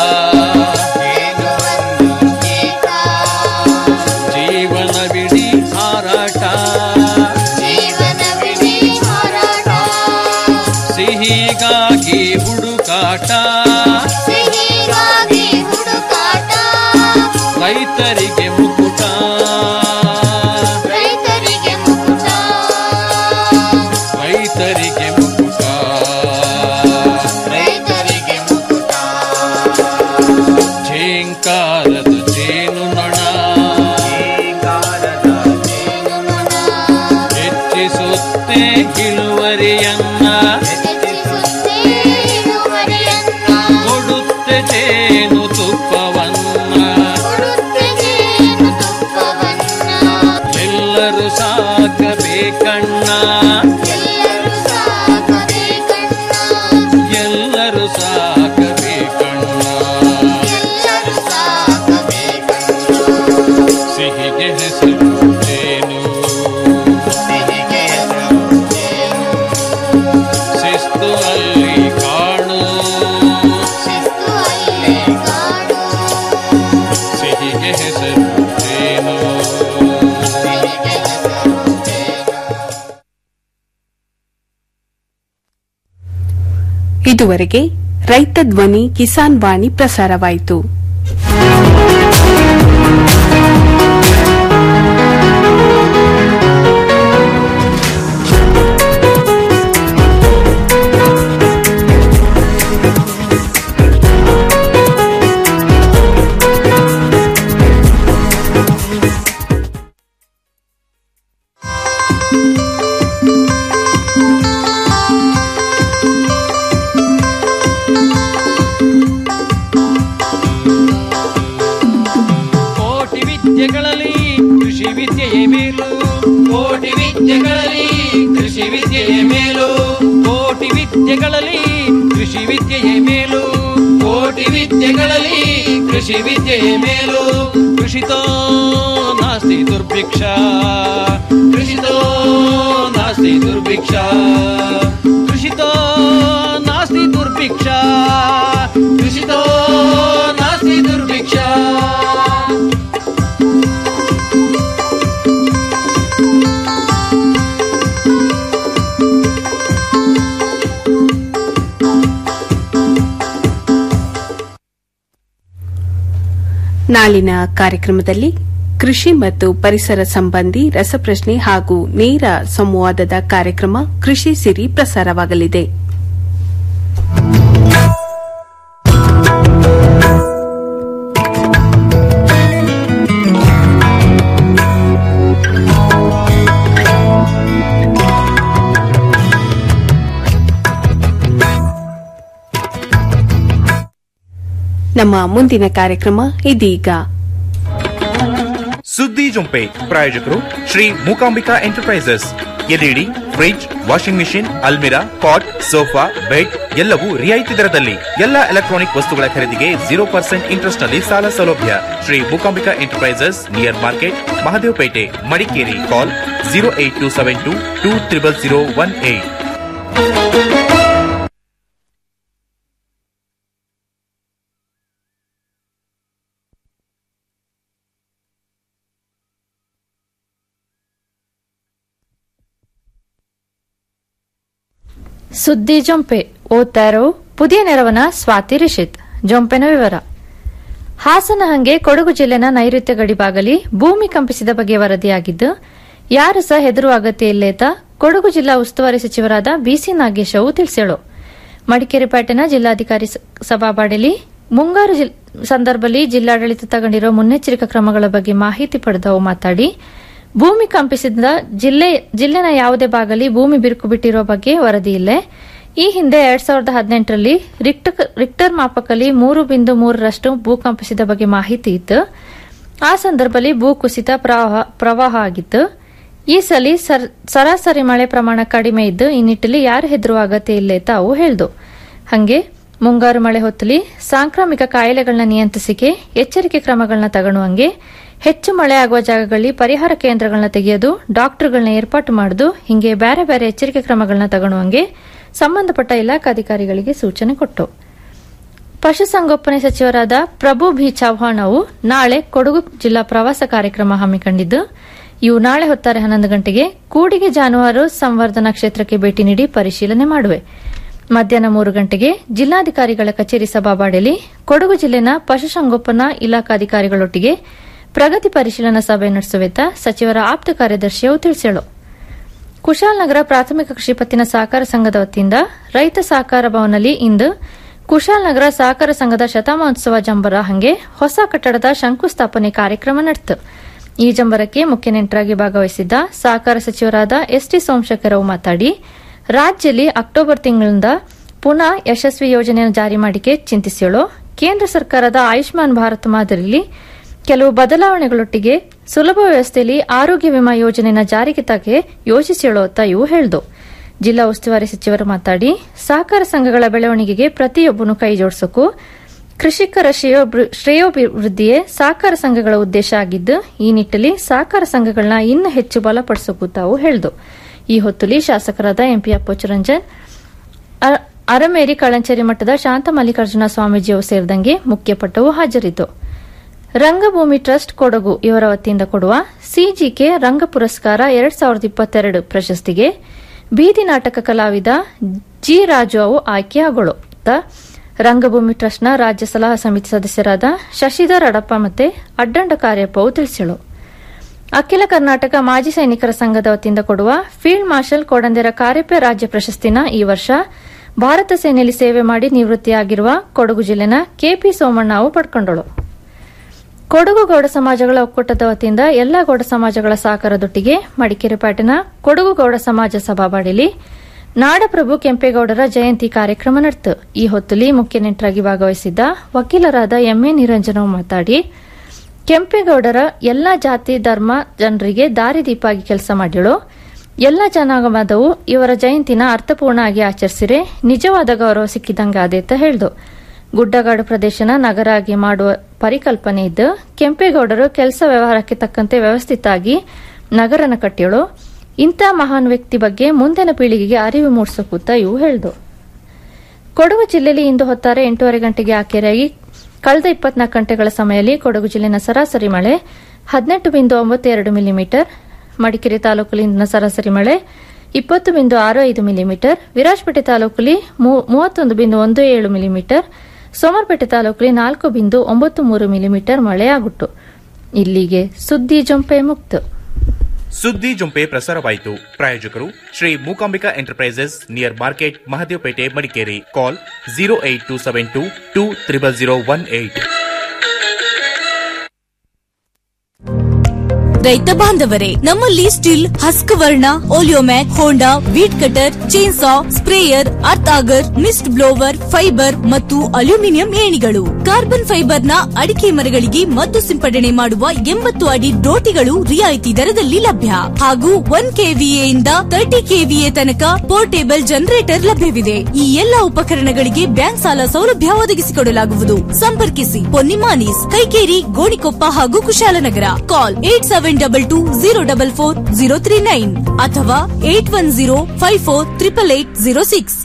ಜೀವನವಿಡೀ ಹಾರಾಟ ಸಿಹಿಗಾಗಿ ಹುಡುಕಾಟ ರೈತರಿಗೆ ಮುಕುಟ ರೈತರಿಗೆ ಮುಕುಟ ಝೇಂಕಾರದ ಜೇನು ನೊಣ ಹೆಚ್ಚಿಸುತ್ತೆ ಇಳುವರಿಯನ್ನ ಕೊಡುತ್ತೆ ಜೇನು ತುಪ್ಪವನ್ನ ಎಲ್ಲರೂ ಸಾಕಬೇಕಣ್ಣ ಎಲ್ಲರೂ ಸಾಕಬೇಕಣ್ಣ ಸಿಹಿಗೆ ಹೆಸರು ಜೇನು ಶಿಸ್ತು ಅಲ್ಲಿ ಕಾಣು ಸಿಹಿಗೆ ಹೆಸರು ಜೇನು ಇದುವರೆಗೆ ರೈತ ಧ್ವನಿ ಕಿಸಾನ್ ವಾಣಿ ಪ್ರಸಾರವಾಯಿತು ಕೋಟಿ ವಿದ್ಯೆಗಳಲ್ಲಿ ಕೃಷಿ ವಿದ್ಯೆಯೇ ಮೇಲು ಕೋಟಿ ವಿದ್ಯೆಗಳಲ್ಲಿ ಕೃಷಿ ವಿದ್ಯೆಯೇ ಮೇಲು ಕೋಟಿ ವಿದ್ಯೆಗಳಲ್ಲಿ ಕೃಷಿ ವಿದ್ಯೆಯೇ ಮೇಲು ಕೋಟಿ ವಿದ್ಯೆಗಳಲ್ಲಿ ಕೃಷಿ ವಿದ್ಯೆಯೇ ಮೇಲು ಕೃಷಿತೋ ನಾಸ್ತಿ ದುರ್ಭಿಕ್ಷ ಕೃಷಿತೋ ನಾಸ್ತಿ ದುರ್ಭಿಕ್ಷ ಕೃಷಿತೋ ನಾಸ್ತಿ ದುರ್ಭಿಕ್ಷ ಕೃಷಿತೋ ನಾಸ್ತಿ ದುರ್ಭಿಕ್ಷ ನಾಳಿನ ಕಾರ್ಯಕ್ರಮದಲ್ಲಿ ಕೃಷಿ ಮತ್ತು ಪರಿಸರ ಸಂಬಂಧಿ ರಸಪ್ರಶ್ನೆ ಹಾಗೂ ನೇರ ಸಂವಾದದ ಕಾರ್ಯಕ್ರಮ ಕೃಷಿ ಸಿರಿ ಪ್ರಸಾರವಾಗಲಿದೆ ನಮ್ಮ ಮುಂದಿನ ಕಾರ್ಯಕ್ರಮ ಇದೀಗ ಸುದ್ದಿ ಜೊಂಪೆ ಪ್ರಾಯೋಜಕರು Shri Mookambika enterprises LED fridge washing machine ಅಲ್ಮಿರಾ ಕಾಟ್ ಸೋಫಾ ಬೆಡ್ ಎಲ್ಲವೂ ರಿಯಾಯಿತಿ ದರದಲ್ಲಿ ಎಲ್ಲ ಎಲೆಕ್ಟ್ರಾನಿಕ್ ವಸ್ತುಗಳ ಖರೀದಿಗೆ ಜೀರೋ ಪರ್ಸೆಂಟ್ ಇಂಟ್ರೆಸ್ಟ್ ನಲ್ಲಿ ಸಾಲ ಸೌಲಭ್ಯ Shri Mookambika enterprises near market Mahadevapete Madikeri call zero eight two seven two two triple zero one eight ಸುದ್ದಿ ಜೊಂಪೆ ಓದ್ತಾ ಇರೋ ಪುದಿಯ ನೆರವನ ಸ್ವಾತಿ ರಿಷಿತ್ ಜೊಂಪೆನ ವಿವರ ಹಾಸನ ಹಂಗೆ ಕೊಡಗು ಜಿಲ್ಲೆನ ನೈಋತ್ಯ ಗಡಿಭಾಗಲಿ ಭೂಮಿ ಕಂಪಿಸಿದ ಬಗ್ಗೆ ವರದಿಯಾಗಿದ್ದು ಯಾರು ಸಹ ಹೆದರುವ ಅಗತ್ಯ ಇಲ್ಲೇತ ಕೊಡಗು ಜಿಲ್ಲಾ ಉಸ್ತುವಾರಿ ಸಚಿವರಾದ ಬಿಸಿ ನಾಗೇಶ್ ಅವು ತಿಳಿಸೇಳು ಮಡಿಕೇರಿ ಪೇಟೆನ ಜಿಲ್ಲಾಧಿಕಾರಿ ಸ- ಸಭಾಬಾಡಿಲಿ ಮುಂಗಾರು ಜಿಲ್- ಸಂದರ್ಭದಲ್ಲಿ ಜಿಲ್ಲಾಡಳಿತ ತಗೊಂಡಿರೋ ಮುನ್ನೆಚ್ಚರಿಕಾ ಕ್ರಮಗಳ ಬಗ್ಗೆ ಮಾಹಿತಿ ಪಡೆದವು ಮಾತಾಡಿ ಭೂಮಿ ಕಂಪಿಸಿದ ಜಿಲ್ಲೆ ಜಿಲ್ಲೆನ ಯಾವುದೇ ಭಾಗಲಿ ಭೂಮಿ ಬಿರುಕು ಬಿಟ್ಟಿರುವ ಬಗ್ಗೆ ವರದಿ ಇಲ್ಲೇ ಈ ಹಿಂದೆ ಎರಡ್ ಸಾವಿರದ ಹದಿನೆಂಟರಲ್ಲಿ ರಿಕ್ಟ- ರಿಕ್ಟರ್ ಮಾಪಕಲ್ಲಿ ಮೂರು ಬಿಂದು ಮೂರರಷ್ಟು ಭೂಕಂಪಿಸಿದ ಬಗ್ಗೆ ಮಾಹಿತಿ ಇತ್ತು ಆ ಸಂದರ್ಭದಲ್ಲಿ ಭೂ ಕುಸಿತ ಪ್ರವಾಹ ಪ್ರವಾಹ ಆಗಿತ್ತು ಈ ಸಲ ಸರ್- ಸರಾಸರಿ ಮಳೆ ಪ್ರಮಾಣ ಕಡಿಮೆ ಇದ್ದು ಈ ನಿಟ್ಟಿನಲ್ಲಿ ಯಾರು ಹೆದರುವ ಅಗತ್ಯ ಇಲ್ಲ ಅಂತ ಅವು ಹೇಳ್ದು ಹಂಗೆ ಮುಂಗಾರು ಮಳೆ ಹೊತ್ತಲಿ ಸಾಂಕ್ರಾಮಿಕ ಕಾಯಿಲೆಗಳನ್ನ ನಿಯಂತ್ರಿಸಿಕೆ ಎಚ್ಚರಿಕೆ ಕ್ರಮಗಳನ್ನ ತಗೊಳ್ಳುವಂಗೆ ಹೆಚ್ಚು ಮಳೆ ಆಗುವ ಜಾಗಗಳಲ್ಲಿ ಪರಿಹಾರ ಕೇಂದ್ರಗಳನ್ನ ತೆಗೆಯೋದು ಡಾಕ್ಟರ್ಗಳನ್ನ ಏರ್ಪಾಟು ಮಾಡುದು ಹಿಂಗೆ ಬೇರೆ ಬೇರೆ ಎಚ್ಚರಿಕೆ ಕ್ರಮಗಳನ್ನ ತಗೊಳ್ಳುವಂಗೆ ಸಂಬಂಧಪಟ್ಟ ಇಲಾಖಾಧಿಕಾರಿಗಳಿಗೆ ಸೂಚನೆ ಕೊಟ್ಟು ಪಶುಸಂಗೋಪನೆ ಸಚಿವರಾದ ಪ್ರಭು ಬಿ ಚೌಹಾಣ್ ಅವು ನಾಳೆ ಕೊಡಗು ಜಿಲ್ಲಾ ಪ್ರವಾಸ ಕಾರ್ಯಕ್ರಮ ಹಮ್ಮಿಕೊಂಡಿದ್ದು ಇವು ನಾಳೆ ಹೊತ್ತಾರೆ ಹನ್ನೊಂದು ಗಂಟೆಗೆ ಕೂಡಿಗೆ ಜಾನುವಾರು ಸಂವರ್ಧನಾ ಕ್ಷೇತ್ರಕ್ಕೆ ಭೇಟಿ ನೀಡಿ ಪರಿಶೀಲನೆ ಮಾಡುವೆ ಮಧ್ಯಾಹ್ನ ಮೂರು ಗಂಟೆಗೆ ಜಿಲ್ಲಾಧಿಕಾರಿಗಳ ಕಚೇರಿ ಸಭಾವಾಡಿಯಲ್ಲಿ ಕೊಡಗು ಜಿಲ್ಲೆನ ಪಶುಸಂಗೋಪನಾ ಇಲಾಖಾಧಿಕಾರಿಗಳೊಟ್ಟಿಗೆ ಪ್ರಗತಿ ಪರಿಶೀಲನಾ ಸಭೆ ನಡೆಸುವೆತ ಸಚಿವರ ಆಪ್ತ ಕಾರ್ಯದರ್ಶಿಯು ತಿಳಿಸಿದರು ಕುಶಾಲನಗರ ಪ್ರಾಥಮಿಕ ಕೃಷಿ ಪತ್ತಿನ ಸಹಕಾರ ಸಂಘದ ವತಿಯಿಂದ ರೈತ ಸಹಕಾರ ಭವನಲ್ಲಿ ಇಂದು ಕುಶಾಲನಗರ ಸಹಕಾರ ಸಂಘದ ಶತಮಾನೋತ್ಸವ ಜಂಬರ ಹಂಗೆ ಹೊಸ ಕಟ್ಟಡದ ಶಂಕುಸ್ಥಾಪನೆ ಕಾರ್ಯಕ್ರಮ ನಡೆಯಿತು ಈ ಜಂಬರಕ್ಕೆ ಮುಖ್ಯ ನೆಂಟರಾಗಿ ಭಾಗವಹಿಸಿದ್ದ ಸಹಕಾರ ಸಚಿವರಾದ ಎಸ್ಟಿ ಸೋಮಶೇಖರವು ಮಾತಾಡಿ ರಾಜ್ಯದಲ್ಲಿ ಅಕ್ಟೋಬರ್ ತಿಂಗಳಿಂದ ಪುನಃ ಯಶಸ್ವಿ ಯೋಜನೆಯನ್ನು ಜಾರಿ ಮಾಡಿಕೆ ಚಿಂತಿಸಿಯಳು ಕೇಂದ್ರ ಸರ್ಕಾರದ ಆಯುಷ್ಮಾನ್ ಭಾರತ್ ಮಾದರಿಯಲ್ಲಿ ಕೆಲವು ಬದಲಾವಣೆಗಳೊಟ್ಟಿಗೆ ಸುಲಭ ವ್ಯವಸ್ಥೆಯಲ್ಲಿ ಆರೋಗ್ಯ ವಿಮಾ ಯೋಜನೆಯ ಜಾರಿಗೆ ತಾಗೆ ಯೋಚಿಸಿಯಳು ಅಂತ ಇವು ಹೇಳಿದು ಜಿಲ್ಲಾ ಉಸ್ತುವಾರಿ ಸಚಿವರು ಮಾತಾಡಿ ಸಹಕಾರ ಸಂಘಗಳ ಬೆಳವಣಿಗೆಗೆ ಪ್ರತಿಯೊಬ್ಬನು ಕೈ ಜೋಡಿಸೋಕು ಕೃಷಿಕರ ಶ್ರೇಯೋಭಿ- ಶ್ರೇಯೋಭಿವೃದ್ಧಿಯೇ ಸಹಕಾರ ಸಂಘಗಳ ಉದ್ದೇಶ ಆಗಿದ್ದು ಈ ನಿಟ್ಟಲ್ಲಿ ಸಹಕಾರ ಸಂಘಗಳನ್ನ ಇನ್ನೂ ಹೆಚ್ಚು ಬಲಪಡಿಸೋಕು ತಾವು ಹೇಳಿದು ಈ ಹೊತ್ತಲ್ಲಿ ಶಾಸಕರಾದ ಎಂಪಿ ಅಪ್ಪಚ್ಚುರಂಜನ್ ಅ- ಅರಮೇರಿ ಕಳಂಚೇರಿ ಮಠದ ಶಾಂತ ಮಲ್ಲಿಕಾರ್ಜುನ ಸ್ವಾಮೀಜಿಯವರು ಸೇರಿದಂಗೆ ಮುಖ್ಯಪಟ್ಟವು ಹಾಜರಿದ್ದು ರಂಗಭೂಮಿ ಟ್ರಸ್ಟ್ ಕೊಡಗು ಇವರ ವತಿಯಿಂದ ಕೊಡುವ ಸಿಜಿಕೆ ರಂಗ ಪುರಸ್ಕಾರ ಎರಡ್ ಸಾವಿರದ ಇಪ್ಪತ್ತೆರಡು ಪ್ರಶಸ್ತಿಗೆ ಬೀದಿ ನಾಟಕ ಕಲಾವಿದ ಜಿ ರಾಜು ಅವು ಆಯ್ಕೆಯಾಗಳು ರಂಗಭೂಮಿ ಟ್ರಸ್ಟ್ನ ರಾಜ್ಯ ಸಲಹಾ ಸಮಿತಿ ಸದಸ್ಯರಾದ ಶಶಿಧರ್ ಅಡಪ್ಪ ಮತ್ತೆ ಅಡ್ಡಂಡ ಕಾರ್ಯಪ್ಪವು ತಿಳಿಸಿದರು ಅಖಿಲ ಕರ್ನಾಟಕ ಮಾಜಿ ಸೈನಿಕರ ಸಂಘದ ವತಿಯಿಂದ ಕೊಡುವ ಫೀಲ್ಡ್ ಮಾರ್ಷಲ್ ಕೋಡಂದೆರ ಕಾರ್ಯಪ್ಪ ರಾಜ್ಯ ಪ್ರಶಸ್ತಿನ ಈ ವರ್ಷ ಭಾರತ ಸೇನೆಯಲ್ಲಿ ಸೇವೆ ಮಾಡಿ ನಿವೃತ್ತಿಯಾಗಿರುವ ಕೊಡಗು ಜಿಲ್ಲೆನ ಕೆಪಿ ಸೋಮಣ್ಣ ಅವು ಪಡ್ಕೊಂಡಳು ಕೊಡಗು ಗೌಡ ಸಮಾಜಗಳ ಒಕ್ಕೂಟದ ವತಿಯಿಂದ ಎಲ್ಲಾ ಗೌಡ ಸಮಾಜಗಳ ಸಹಕಾರದೊಟ್ಟಿಗೆ ಮಡಿಕೇರಿ ಪೇಟೆನ ಕೊಡಗು ಗೌಡ ಸಮಾಜ ಸಭಾವಾಡಿಲಿ ನಾಡಪ್ರಭು ಕೆಂಪೇಗೌಡರ ಜಯಂತಿ ಕಾರ್ಯಕ್ರಮ ನಡೆಯಿತು ಈ ಹೊತ್ತಲ್ಲಿ ಮುಖ್ಯ ನೆಂಟರಾಗಿ ಭಾಗವಹಿಸಿದ್ದ ವಕೀಲರಾದ ಎಂಎ ನಿರಂಜನವು ಮಾತಾಡಿ ಕೆಂಪೇಗೌಡರ ಎಲ್ಲಾ ಜಾತಿ ಧರ್ಮ ಜನರಿಗೆ ದಾರಿದೀಪಾಗಿ ಕೆಲಸ ಮಾಡಿಳು ಎಲ್ಲ ಜನಾಗಮದವು ಇವರ ಜಯಂತಿನ ಅರ್ಥಪೂರ್ಣ ಆಗಿ ಆಚರಿಸಿರೆ ನಿಜವಾದ ಗೌರವ ಸಿಕ್ಕಿದಂಗೆ ಆದೇತ ಹೇಳ್ದು ಗುಡ್ಡಗಾಡು ಪ್ರದೇಶನ ನಗರ ಆಗಿ ಮಾಡುವ ಪರಿಕಲ್ಪನೆ ಇದ್ದು ಕೆಂಪೇಗೌಡರು ಕೆಲಸ ವ್ಯವಹಾರಕ್ಕೆ ತಕ್ಕಂತೆ ವ್ಯವಸ್ಥಿತಾಗಿ ನಗರನ ಕಟ್ಟಿಯಳು ಇಂಥ ಮಹಾನ್ ವ್ಯಕ್ತಿ ಬಗ್ಗೆ ಮುಂದಿನ ಪೀಳಿಗೆಗೆ ಅರಿವು ಮೂಡಿಸಕೂತ ಇವು ಹೇಳ್ದು ಕೊಡಗು ಜಿಲ್ಲೆಯಲ್ಲಿ ಇಂದು ಹೊತ್ತಾರೆ ಎಂಟೂವರೆ ಗಂಟೆಗೆ ಆಕೆರೆಯಾಗಿ ಕಳೆದ ಇಪ್ಪತ್ನಾಲ್ಕು ಗಂಟೆಗಳ ಸಮಯದಲ್ಲಿ ಕೊಡಗು ಜಿಲ್ಲೆನ ಸರಾಸರಿ ಮಳೆ ಹದಿನೆಂಟು ಬಿಂದು ಒಂಬತ್ತು ಎರಡು ಮಿಲಿಮೀಟರ್ ಮಡಿಕೇರಿ ತಾಲೂಕಲ್ಲಿ ಇಂದಿನ ಸರಾಸರಿ ಮಳೆ ಇಪ್ಪತ್ತು ಬಿಂದು ಆರು ಐದು ಮಿಲಿಮೀಟರ್ ವಿರಾಜಪೇಟೆ ತಾಲೂಕಲ್ಲಿ ಮೂ- ಮೂವತ್ತೊಂದು ಬಿಂದು ಒಂದು ಏಳು ಮಿಲಿಮೀಟರ್ ಸೋಮರ್ಪೇಟೆ ತಾಲೂಕಲ್ಲಿ ನಾಲ್ಕು ಬಿಂದು ಒಂಬತ್ತು ಮೂರು ಮಿಲಿಮೀಟರ್ ಮಳೆಯಾಗುಟ್ಟು ಇಲ್ಲಿಗೆ ಸುದ್ದಿ ಜೊಂಪೆ ಮುಕ್ತ ಸುದ್ದಿ ಜೊಂಪೆ ಪ್ರಸಾರವಾಯಿತು ಪ್ರಾಯೋಜಕರು Shri Mookambika enterprises near market Mahadevapete Madikeri call zero eight two seven two two triple zero one eight ರೈತ ಬಾಂಧವರೇ ನಮ್ಮಲ್ಲಿ Stihl Husqvarna Oleomac Honda weed cutter chainsaw sprayer earth auger mist blower fibre ಮತ್ತು ಅಲ್ಯೂಮಿನಿಯಂ ಏಣಿಗಳು ಕಾರ್ಬನ್ ಫೈಬರ್ ನ ಅಡಿಕೆ ಮರಗಳಿಗೆ ಮದ್ದು ಸಿಂಪಡಣೆ ಮಾಡುವ ಎಂಬತ್ತು ಅಡಿ ಡೋಟಿಗಳು ರಿಯಾಯಿತಿ ದರದಲ್ಲಿ ಲಭ್ಯ ಹಾಗೂ ಒನ್ ಕೆವಿಎ ಇಂದ ತರ್ಟಿ ಕೆವಿಎ ತನಕ ಪೋರ್ಟೇಬಲ್ ಜನರೇಟರ್ ಲಭ್ಯವಿದೆ ಈ ಎಲ್ಲಾ ಉಪಕರಣಗಳಿಗೆ ಬ್ಯಾಂಕ್ ಸಾಲ ಸೌಲಭ್ಯ ಒದಗಿಸಿಕೊಡಲಾಗುವುದು ಸಂಪರ್ಕಿಸಿ ಪೊನ್ನಿಮಾನೀಸ್ ಕೈಕೇರಿ ಗೋಣಿಕೊಪ್ಪ ಹಾಗೂ Kushalnagar call eight seven double two zero double four zero three nine ಅಥವಾ eight one zero five four triple eight zero six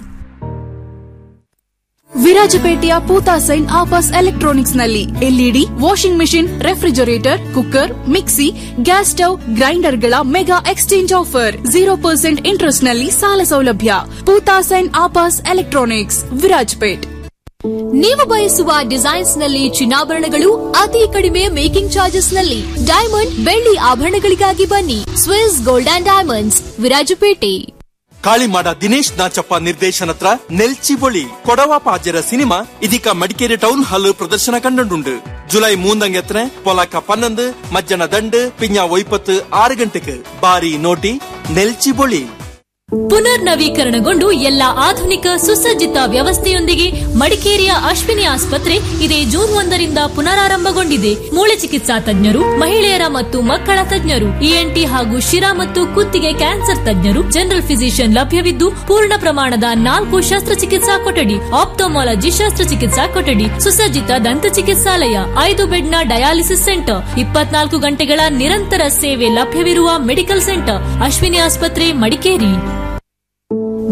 ವಿರಾಜಪೇಟೆಯ ಪೂತಾ ಸೈನ್ ಆಫರ್ಸ್ ಎಲೆಕ್ಟ್ರಾನಿಕ್ಸ್ ನಲ್ಲಿ LED washing machine refrigerator cooker mixie gas stove ಗ್ರೈಂಡರ್ಗಳ mega exchange offer zero percent interest ನಲ್ಲಿ ಸಾಲ ಸೌಲಭ್ಯ ಪೂತಾ ಸೈನ್ ಆಪಾಸ್ ಎಲೆಕ್ಟ್ರಾನಿಕ್ಸ್ ವಿರಾಜಪೇಟ್ ನೀವು ಬಯಸುವ ಡಿಸೈನ್ಸ್ ನಲ್ಲಿ ಚಿನ್ನಾಭರಣಗಳು ಅತಿ ಕಡಿಮೆ ಮೇಕಿಂಗ್ ಚಾರ್ಜಸ್ ನಲ್ಲಿ ಡೈಮಂಡ್ ಬೆಳ್ಳಿ ಆಭರಣಗಳಿಗಾಗಿ ಬನ್ನಿ Swiss gold and diamonds Virajpete Kalimada Dinesh Nachappa ನಿರ್ದೇಶನತ್ರ ನೆಲ್ಚಿ ಬೊಳಿ ಕೊಡವ ಪಾಜರ ಸಿನಿಮಾ ಇದೀಗ ಮಡಿಕೇರಿ ಟೌನ್ ಹಾಲ್ ಪ್ರದರ್ಶನ ಕಂಡುಂಡು ಜುಲೈ ಮೂಂದಂಗೆತ್ರೆ ಪೊಲಕ ಪನ್ನೊಂದು ಮಜ್ಜನ ದಂಡು ಪಿಂಜ ಒಯ್ಪತ್ತು ಆರು ಗಂಟೆಗೆ ಬಾರಿ ನೋಟಿ ನೆಲ್ಚಿ ಬೊಳಿ ಪುನರ್ ನವೀಕರಣಗೊಂಡು ಎಲ್ಲ ಆಧುನಿಕ ಸುಸಜ್ಜಿತ ವ್ಯವಸ್ಥೆಯೊಂದಿಗೆ ಮಡಿಕೇರಿಯ ಅಶ್ವಿನಿ ಆಸ್ಪತ್ರೆ ಇದೇ ಜೂನ್ ಒಂದರಿಂದ ಪುನರಾರಂಭಗೊಂಡಿದೆ ಮೂಳೆ ಚಿಕಿತ್ಸಾ ತಜ್ಞರು ಮಹಿಳೆಯರ ಮತ್ತು ಮಕ್ಕಳ ತಜ್ಞರು ಇಎನ್ಟಿ ಹಾಗೂ ಶಿರಾ ಮತ್ತು ಕುತ್ತಿಗೆ ಕ್ಯಾನ್ಸರ್ ತಜ್ಞರು ಜನರಲ್ ಫಿಸಿಷಿಯನ್ ಲಭ್ಯವಿದ್ದು ಪೂರ್ಣ ಪ್ರಮಾಣದ ನಾಲ್ಕು ಶಸ್ತ್ರಚಿಕಿತ್ಸಾ ಕೊಠಡಿ ಆಪ್ಟೋಮಾಲಜಿ ಶಸ್ತ್ರಚಿಕಿತ್ಸಾ ಕೊಠಡಿ ಸುಸಜ್ಜಿತ ದಂತ ಚಿಕಿತ್ಸಾಲಯ ಐದು ಬೆಡ್ನ ಡಯಾಲಿಸಿಸ್ ಸೆಂಟರ್ ಇಪ್ಪತ್ನಾಲ್ಕು ಗಂಟೆಗಳ ನಿರಂತರ ಸೇವೆ ಲಭ್ಯವಿರುವ ಮೆಡಿಕಲ್ ಸೆಂಟರ್ ಅಶ್ವಿನಿ ಆಸ್ಪತ್ರೆ ಮಡಿಕೇರಿ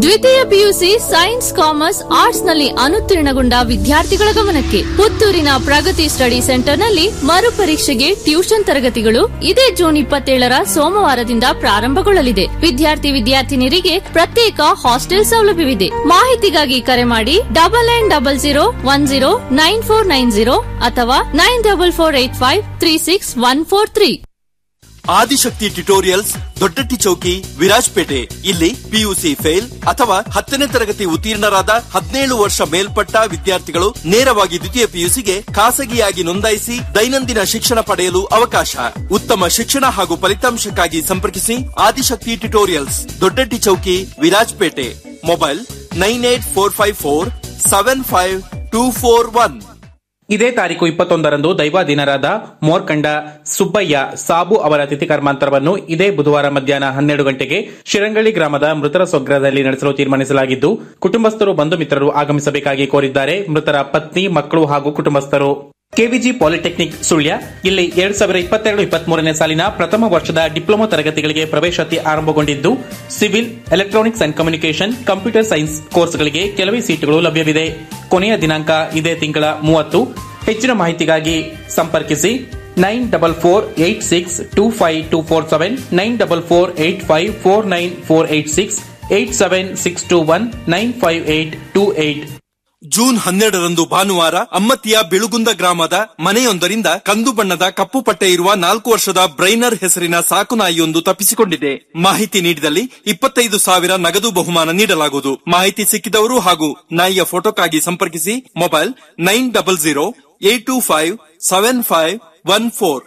ದ್ವಿತೀಯ ಪಿಯುಸಿ ಸೈನ್ಸ್ ಕಾಮರ್ಸ್ ಆರ್ಟ್ಸ್ ನಲ್ಲಿ ಅನುತ್ತೀರ್ಣಗೊಂಡ ವಿದ್ಯಾರ್ಥಿಗಳ ಗಮನಕ್ಕೆ ಪುತ್ತೂರಿನ ಪ್ರಗತಿ ಸ್ಟಡಿ ಸೆಂಟರ್ನಲ್ಲಿ ಮರುಪರೀಕ್ಷೆಗೆ ಟ್ಯೂಷನ್ ತರಗತಿಗಳು ಇದೇ ಜೂನ್ ಇಪ್ಪತ್ತೇಳರ ಸೋಮವಾರದಿಂದ ಪ್ರಾರಂಭಗೊಳ್ಳಲಿದೆ ವಿದ್ಯಾರ್ಥಿ ವಿದ್ಯಾರ್ಥಿನಿಯರಿಗೆ ಪ್ರತ್ಯೇಕ ಹಾಸ್ಟೆಲ್ ಸೌಲಭ್ಯವಿದೆ ಮಾಹಿತಿಗಾಗಿ ಕರೆ ಮಾಡಿ double nine double zero one zero nine four nine zero ಅಥವಾ nine double four eight five three six one four three Adishakti tutorials Doddatti Chowki Virajpet ಇಲ್ಲಿ ಪಿಯುಸಿ ಫೇಲ್ ಅಥವಾ ಹತ್ತನೇ ತರಗತಿ ಉತ್ತೀರ್ಣರಾದ ಹದಿನೇಳು ವರ್ಷ ಮೇಲ್ಪಟ್ಟ ವಿದ್ಯಾರ್ಥಿಗಳು ನೇರವಾಗಿ ದ್ವಿತೀಯ ಪಿಯುಸಿಗೆ ಖಾಸಗಿಯಾಗಿ ನೋಂದಾಯಿಸಿ ದೈನಂದಿನ ಶಿಕ್ಷಣ ಪಡೆಯಲು ಅವಕಾಶ ಉತ್ತಮ ಶಿಕ್ಷಣ ಹಾಗೂ ಫಲಿತಾಂಶಕ್ಕಾಗಿ ಸಂಪರ್ಕಿಸಿ Adishakti tutorials Doddatti Chowki Virajpet mobile nine eight four five four seven five two four one ಇದೇ ತಾರೀಕು ಇಪ್ಪತ್ತೊಂದರಂದು ದೈವಾಧೀನರಾದ ಮೋರ್ಕಂಡ ಸುಬ್ಬಯ್ಯ ಸಾಬು ಅವರ ತಿಥಿ ಕರ್ಮಾಂತರವನ್ನು ಇದೇ ಬುಧವಾರ ಮಧ್ಯಾಹ್ನ ಹನ್ನೆರಡು ಗಂಟೆಗೆ ಶಿರಂಗಳಿ ಗ್ರಾಮದ ಮೃತರ ಸ್ವಗ್ರಹದಲ್ಲಿ ನಡೆಸಲು ತೀರ್ಮಾನಿಸಲಾಗಿದ್ದು ಕುಟುಂಬಸ್ಥರು ಬಂಧು ಮಿತ್ರರು ಆಗಮಿಸಬೇಕಾಗಿ ಕೋರಿದ್ದಾರೆ ಮೃತರ ಪತ್ನಿ ಮಕ್ಕಳು ಹಾಗೂ ಕುಟುಂಬಸ್ಥರು ಕೆವಿಜಿ ಪಾಲಿಟೆಕ್ನಿಕ್ ಸುಳ್ಯ ಇಲ್ಲಿ ಎರಡ್ ಸಾವಿರದ ಇಪ್ಪತ್ತೆರಡು ಇಪ್ಪತ್ಮೂರನೇ ಸಾಲಿನ ಪ್ರಥಮ ವರ್ಷದ ಡಿಪ್ಲೊಮಾ ತರಗತಿಗಳಿಗೆ ಪ್ರವೇಶಾತಿ ಆರಂಭಗೊಂಡಿದ್ದು civil electronics and communication computer science ಕೋರ್ಸ್ಗಳಿಗೆ ಕೆಲವೇ ಸೀಟುಗಳು ಲಭ್ಯವಿದೆ ಕೊನೆಯ ದಿನಾಂಕ ಇದೇ ತಿಂಗಳ ಮೂವತ್ತು ಹೆಚ್ಚಿನ ಮಾಹಿತಿಗಾಗಿ ಸಂಪರ್ಕಿಸಿ nine double four eight six two five two four seven nine double four eight five four nine four eight six eight seven six two one nine five eight two eight June ಹನ್ನೆರಡರಂದು ಭಾನುವಾರ ಅಮ್ಮತ್ತಿಯ ಬಿಳುಗುಂದ ಗ್ರಾಮದ ಮನೆಯೊಂದರಿಂದ ಕಂದು ಬಣ್ಣದ ಕಪ್ಪು ಪಟ್ಟೆ ಇರುವ ನಾಲ್ಕು ವರ್ಷದ ಬ್ರೈನರ್ ಹೆಸರಿನ ಸಾಕುನಾಯಿಯೊಂದು ತಪ್ಪಿಸಿಕೊಂಡಿದೆ ಮಾಹಿತಿ ನೀಡಿದಲ್ಲಿ ಇಪ್ಪತ್ತೈದು ಸಾವಿರ ನಗದು ಬಹುಮಾನ ನೀಡಲಾಗುವುದು ಮಾಹಿತಿ ಸಿಕ್ಕಿದವರು ಹಾಗೂ ನಾಯಿಯ ಫೋಟೋಕ್ಕಾಗಿ ಸಂಪರ್ಕಿಸಿ mobile nine double zero eight two five seven five one four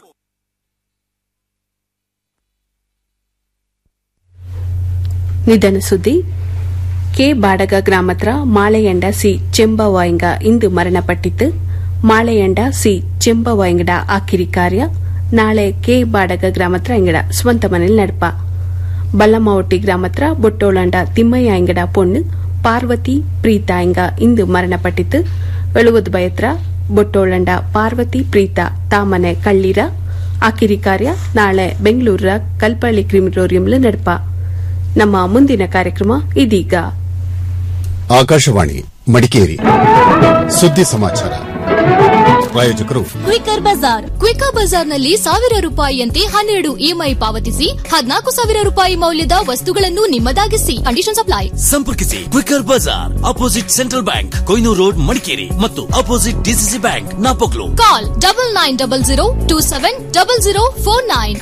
ನಿಧನ ಸುದ್ದಿ ಕೆ ಬಾಡಗ ಗ್ರಾಮತ್ರ ಮಾಳೆಯಂಡ ಸಿ ಚೆಂಬವಾಯಿಂಗ ಇಂದು ಮರಣಪಟ್ಟಿದ್ದು ಮಾಳೆಯಂಡ ಸಿ ಚೆಂಬವಾಯಿಂಗಡ ಆಕಿರಿ ಕಾರ್ಯ ನಾಳೆ ಕೆ ಬಾಡಗ ಗ್ರಾಮತ್ರ ಇಂಗಡ ಸ್ವಂತ ಮನೇಲಿ ನಡಪ ಬಲ್ಲಮ್ಮವಟ್ಟಿ ಗ್ರಾಮತ್ರ ಬೊಟ್ಟೋಳಂಡ ತಿಮ್ಮಯ್ಯ ಇಂಗಡ ಪೊಣ್ಣು ಪಾರ್ವತಿ ಪ್ರೀತಾ ಇಂಗ ಇಂದು ಮರಣಪಟ್ಟಿದ್ದು ಎಳುವುದು ಬಯತ್ರ ಬೊಟ್ಟೋಳಂಡ ಪಾರ್ವತಿ ಪ್ರೀತಾ ತಾಮನೆ ಕಳ್ಳೀರ ಆಕಿರಿ ಕಾರ್ಯ ನಾಳೆ ಬೆಂಗಳೂರ ಕಲ್ಪಳ್ಳಿ ಕ್ರಿಮಿಟೋರಿಯಂಲು ನಡಪ ನಮ್ಮ ಮುಂದಿನ ಕಾರ್ಯಕ್ರಮ ಇದೀಗ ಆಕಾಶವಾಣಿ ಮಡಿಕೇರಿ ಸುದ್ದಿ ಸಮಾಚಾರ ಪ್ರಾಯೋಜಕರು ಕ್ವಿಕರ್ ಬಜಾರ್ ಕ್ವಿಕರ್ ಬಜಾರ್ನಲ್ಲಿ ಸಾವಿರ ರೂಪಾಯಿಯಂತೆ ಹನ್ನೆರಡು ಇಎಂಐ ಪಾವತಿಸಿ ಹದಿನಾಲ್ಕು ಸಾವಿರ ರೂಪಾಯಿ ಮೌಲ್ಯದ ವಸ್ತುಗಳನ್ನು ನಿಮ್ಮದಾಗಿಸಿ ಕಂಡೀಷನ್ ಅಪ್ಲೈ ಸಂಪರ್ಕಿಸಿ Quicker Bazaar opposite Central Bank Koynur road Madikeri ಮತ್ತು opposite DCC bank Napoklu call double nine double zero two seven double zero four nine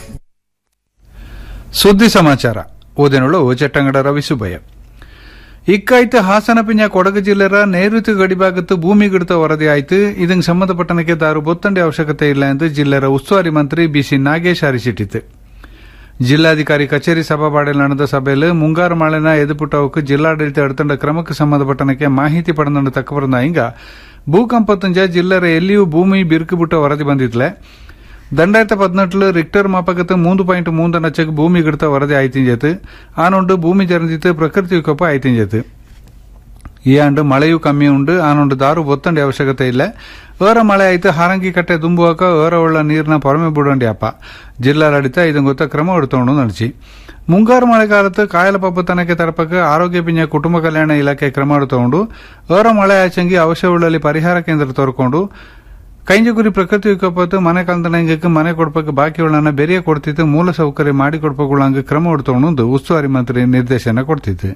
ಸುದ್ದಿ ಸಮಾಚಾರ ಓದಿನೊಳು ಚಟ್ಟಂಗಡ ರವಿ ಸುಬ್ಬಯ್ಯ ಇಕ್ಕಾಯ್ತು ಹಾಸನ ಪಿಂಜ ಕೊಡಗು ಜಿಲ್ಲೆರ ನೈಋತ್ಯ ಗಡಿಭಾಗತ್ತು ಭೂಮಿ ಗಿಡತ ವರದಿ ಆಯ್ತು ಇದಕ್ಕೆ ಸಂಬಂಧಪಟ್ಟನಕ್ಕೆ ದಾರು ಬೊತ್ತಂಡೆ ಅವಶ್ಯಕತೆ ಇಲ್ಲ ಎಂದು ಜಿಲ್ಲೆರ ಉಸ್ತುವಾರಿ ಮಂತ್ರಿ ಬಿಸಿ ನಾಗೇಶ್ ಅರಿಸಿಟ್ಟಿತು ಜಿಲ್ಲಾಧಿಕಾರಿ ಕಚೇರಿ ಸಭಾಬಾಡೆಲ್ ನಡೆದ ಸಭೆಯಲ್ಲಿ ಮುಂಗಾರು ಮಳೆನ ಎದುಪುಟ್ಟವಕ್ಕೆ ಜಿಲ್ಲಾಡಳಿತ ಎಡ್ತಂಡ ಕ್ರಮಕ್ಕೆ ಸಂಬಂಧಪಟ್ಟನಕ್ಕೆ ಮಾಹಿತಿ ಪಡೆದಂಡು ತಕ್ಕ ಹಿಂಗ ಭೂಕಂಪ ತುಂಜ ಜಿಲ್ಲೆರ ಎಲ್ಲಿಯೂ ಭೂಮಿ ಬಿರುಕು ವರದಿ ಬಂದಿತ್ಲೆ രണ്ടായിരത്തി പതിനെട്ടില് റിക്ടർ മാപ്പകത്ത് മൂന്ന് പോയിന്റ് മൂന്ന് നച്ചക്ക് ഭൂമി കിടത്ത വറതി ആയിത്തിഞ്ചെത്ത് ആനോണ്ട് ഭൂമി ചരഞ്ഞിത്ത് പ്രകൃതി വിക്കൊപ്പം ആയിത്തിഞ്ചെത്ത് ಈ ಆಂಡು ಮಳೆಯೂ ಕಮ್ಮಿ ಉಂಡು ಆನೊಂದು ದಾರು ಬೊತ್ತಂಡಿ ಅವಶ್ಯಕತೆ ಇಲ್ಲ ಏರ ಮಳೆ ಆಯ್ತು ಹಾರಂಗಿ ಕಟ್ಟೆ ತುಂಬುವಾಗ ಏರ ಉಳ್ಳ ನೀರಿನ ಪೊರಮೆ ಬಿಡಂಡಿ ಅಪ್ಪ ಜಿಲ್ಲಾಡಳಿತ ಇದನ್ ಗೊತ್ತ ಕ್ರಮ എടുത്തോണ്ട് ನಡಿಸಿ ಮುಂಗಾರು ಮಳೆಗಾಲത്ത് ಕಾಯಲ ಪಪ್ಪತನಕ್ಕೆ ತರಪಕ್ಕೆ ಆರೋಗ್ಯ ಪಿಂಜ ಕುಟುಂಬ ಕಲ್ಯಾಣ ಇಲಾಖೆ ಕ್ರಮ എടുത്തോണ്ട് ಏರ ಮಳೆ ಆಚಂಗಿ ಅವಶ್ಯವುಳ್ಳಲ್ಲಿ ಪರಿಹಾರ ಕೇಂದ್ರ ತೋರ್ಕೊಂಡು ಕೈಂಜಗುರಿ ಪ್ರಕೃತಿ ವಿಕೋಪತ್ತು ಮನೆ ಕಾಲ್ದಂಡಂಗಕ್ಕೆ ಮನೆ ಕೊಡ್ಪಕ್ಕೆ ಬಾಕಿ ಉಳ್ಳನ್ನ ಬೇರೆ ಕೊಡ್ತಿತ್ತು ಮೂಲ ಸೌಕರ್ಯ ಮಾಡಿ ಕೊಡ್ಪಕ್ಕೆ ಕ್ರಮ എടുത്തോണ്ട് ಉಸ್ತುವಾರಿ ಮಂತ್ರಿ ನಿರ್ದೇಶನ ಕೊಡ್ತಿತ್ತು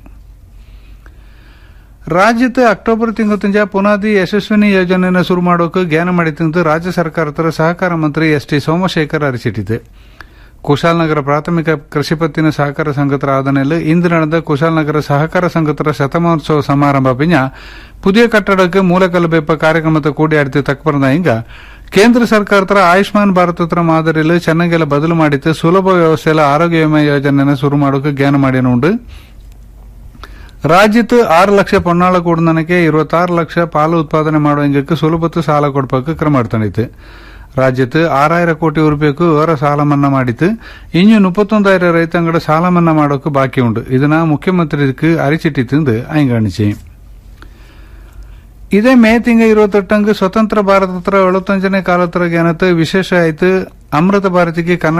ರಾಜ್ಯದ ಅಕ್ಟೋಬರ್ ತಿಂಗಳ ಪುನಾದಿ ಯಶಸ್ವಿನಿ ಯೋಜನೆಯನ್ನು ಶುರು ಮಾಡೋಕೆ ಜ್ಞಾನ ಮಾಡಿದಂದು ರಾಜ್ಯ ಸರ್ಕಾರದ ಸಹಕಾರ ಮಂತ್ರಿ ಎಸ್ ಟಿ ಸೋಮಶೇಖರ್ ಅರಿಸಿಟ್ಟಿದೆ ಕುಶಾಲನಗರ ಪ್ರಾಥಮಿಕ ಕೃಷಿ ಪತ್ತಿನ ಸಹಕಾರ ಸಂಘತರ ಆದನೆಯಲ್ಲಿ ಇಂದು ನಡೆದ ಕುಶಾಲನಗರ ಸಹಕಾರ ಸಂಘತರ ಶತಮಾನೋತ್ಸವ ಸಮಾರಂಭ ಪಿಂಜ ಪುದಿಯ ಕಟ್ಟಡಕ್ಕೆ ಮೂಲಕಲ್ಲು ಬೆಪ್ಪ ಕಾರ್ಯಕ್ರಮದ ಕೂಡಿಯಾಡಿತು ತಕ್ಕಬರದ ಹಿಂಗ ಕೇಂದ್ರ ಸರ್ಕಾರದ ಆಯುಷ್ಮಾನ್ ಭಾರತದ ಮಾದರಿಯಲ್ಲಿ ಚೆನ್ನಾಗೆಲ್ಲ ಬದಲು ಮಾಡಿತ್ತು ಸುಲಭ ವ್ಯವಸ್ಥೆಯಲ್ಲಿ ಆರೋಗ್ಯ ವಿಮೆ ಯೋಜನೆಯನ್ನು ಶುರು ಮಾಡೋಕೆ ಜ್ಞಾನ ಮಾಡಿನುಂಡು ರಾಜ್ಯത്ത് ಆರು ಲಕ್ಷ ಪೊನ್ನಾಳ ಕೂಡನಕ್ಕೆ ഇരുപത്താറ് ಲಕ್ಷ ಪಾಲು ಉತ್ಪಾದನೆ ಮಾಡುವಂಗಕ್ಕೆ ಸುಲಭತ್ತು ಸಾಲ ಕೊಡ್ಪಕ್ಕೆ ಕ್ರಮ എടുത്തണിತ್ತು ರಾಜ್ಯത്ത് ಆರಾಯಿರ ಕೋಟಿ ರೂಪಾಯಿಗೂ ಏರ ಸಾಲ ಮನ್ನಾ ಮಾಡಿತ್ತು ಇನ್ನು ಮುಪ್ಪತ್ತೊಂದಾಯಿರ ರೈತಂಗಡ ಸಾಲ ಮನ್ನಾ ಮಾಡೋಕೆ ಬಾಕಿ ಉಂಟು ಇದನ್ನ ಮುಖ್ಯಮಂತ್ರಿக்கு ಅರಿಚಿಟ್ಟಿತ್ತು ಐಂಗಾಣಿಸಿ ಇದೇ ಮೇ ತಿಂಗ ഇരുപത്തെട്ടಂಗ್ ಸ್ವತಂತ್ರ ಭಾರತತ್ರ ಎಳುತ್ತಂಜನೇ ಕಾಲತ್ರ ಜ್ಞಾನത്ത് ವಿಶೇಷ ಆಯ್ತು ಅಮೃತ ಭಾರತಿಗೆ ಕನ್ನಡ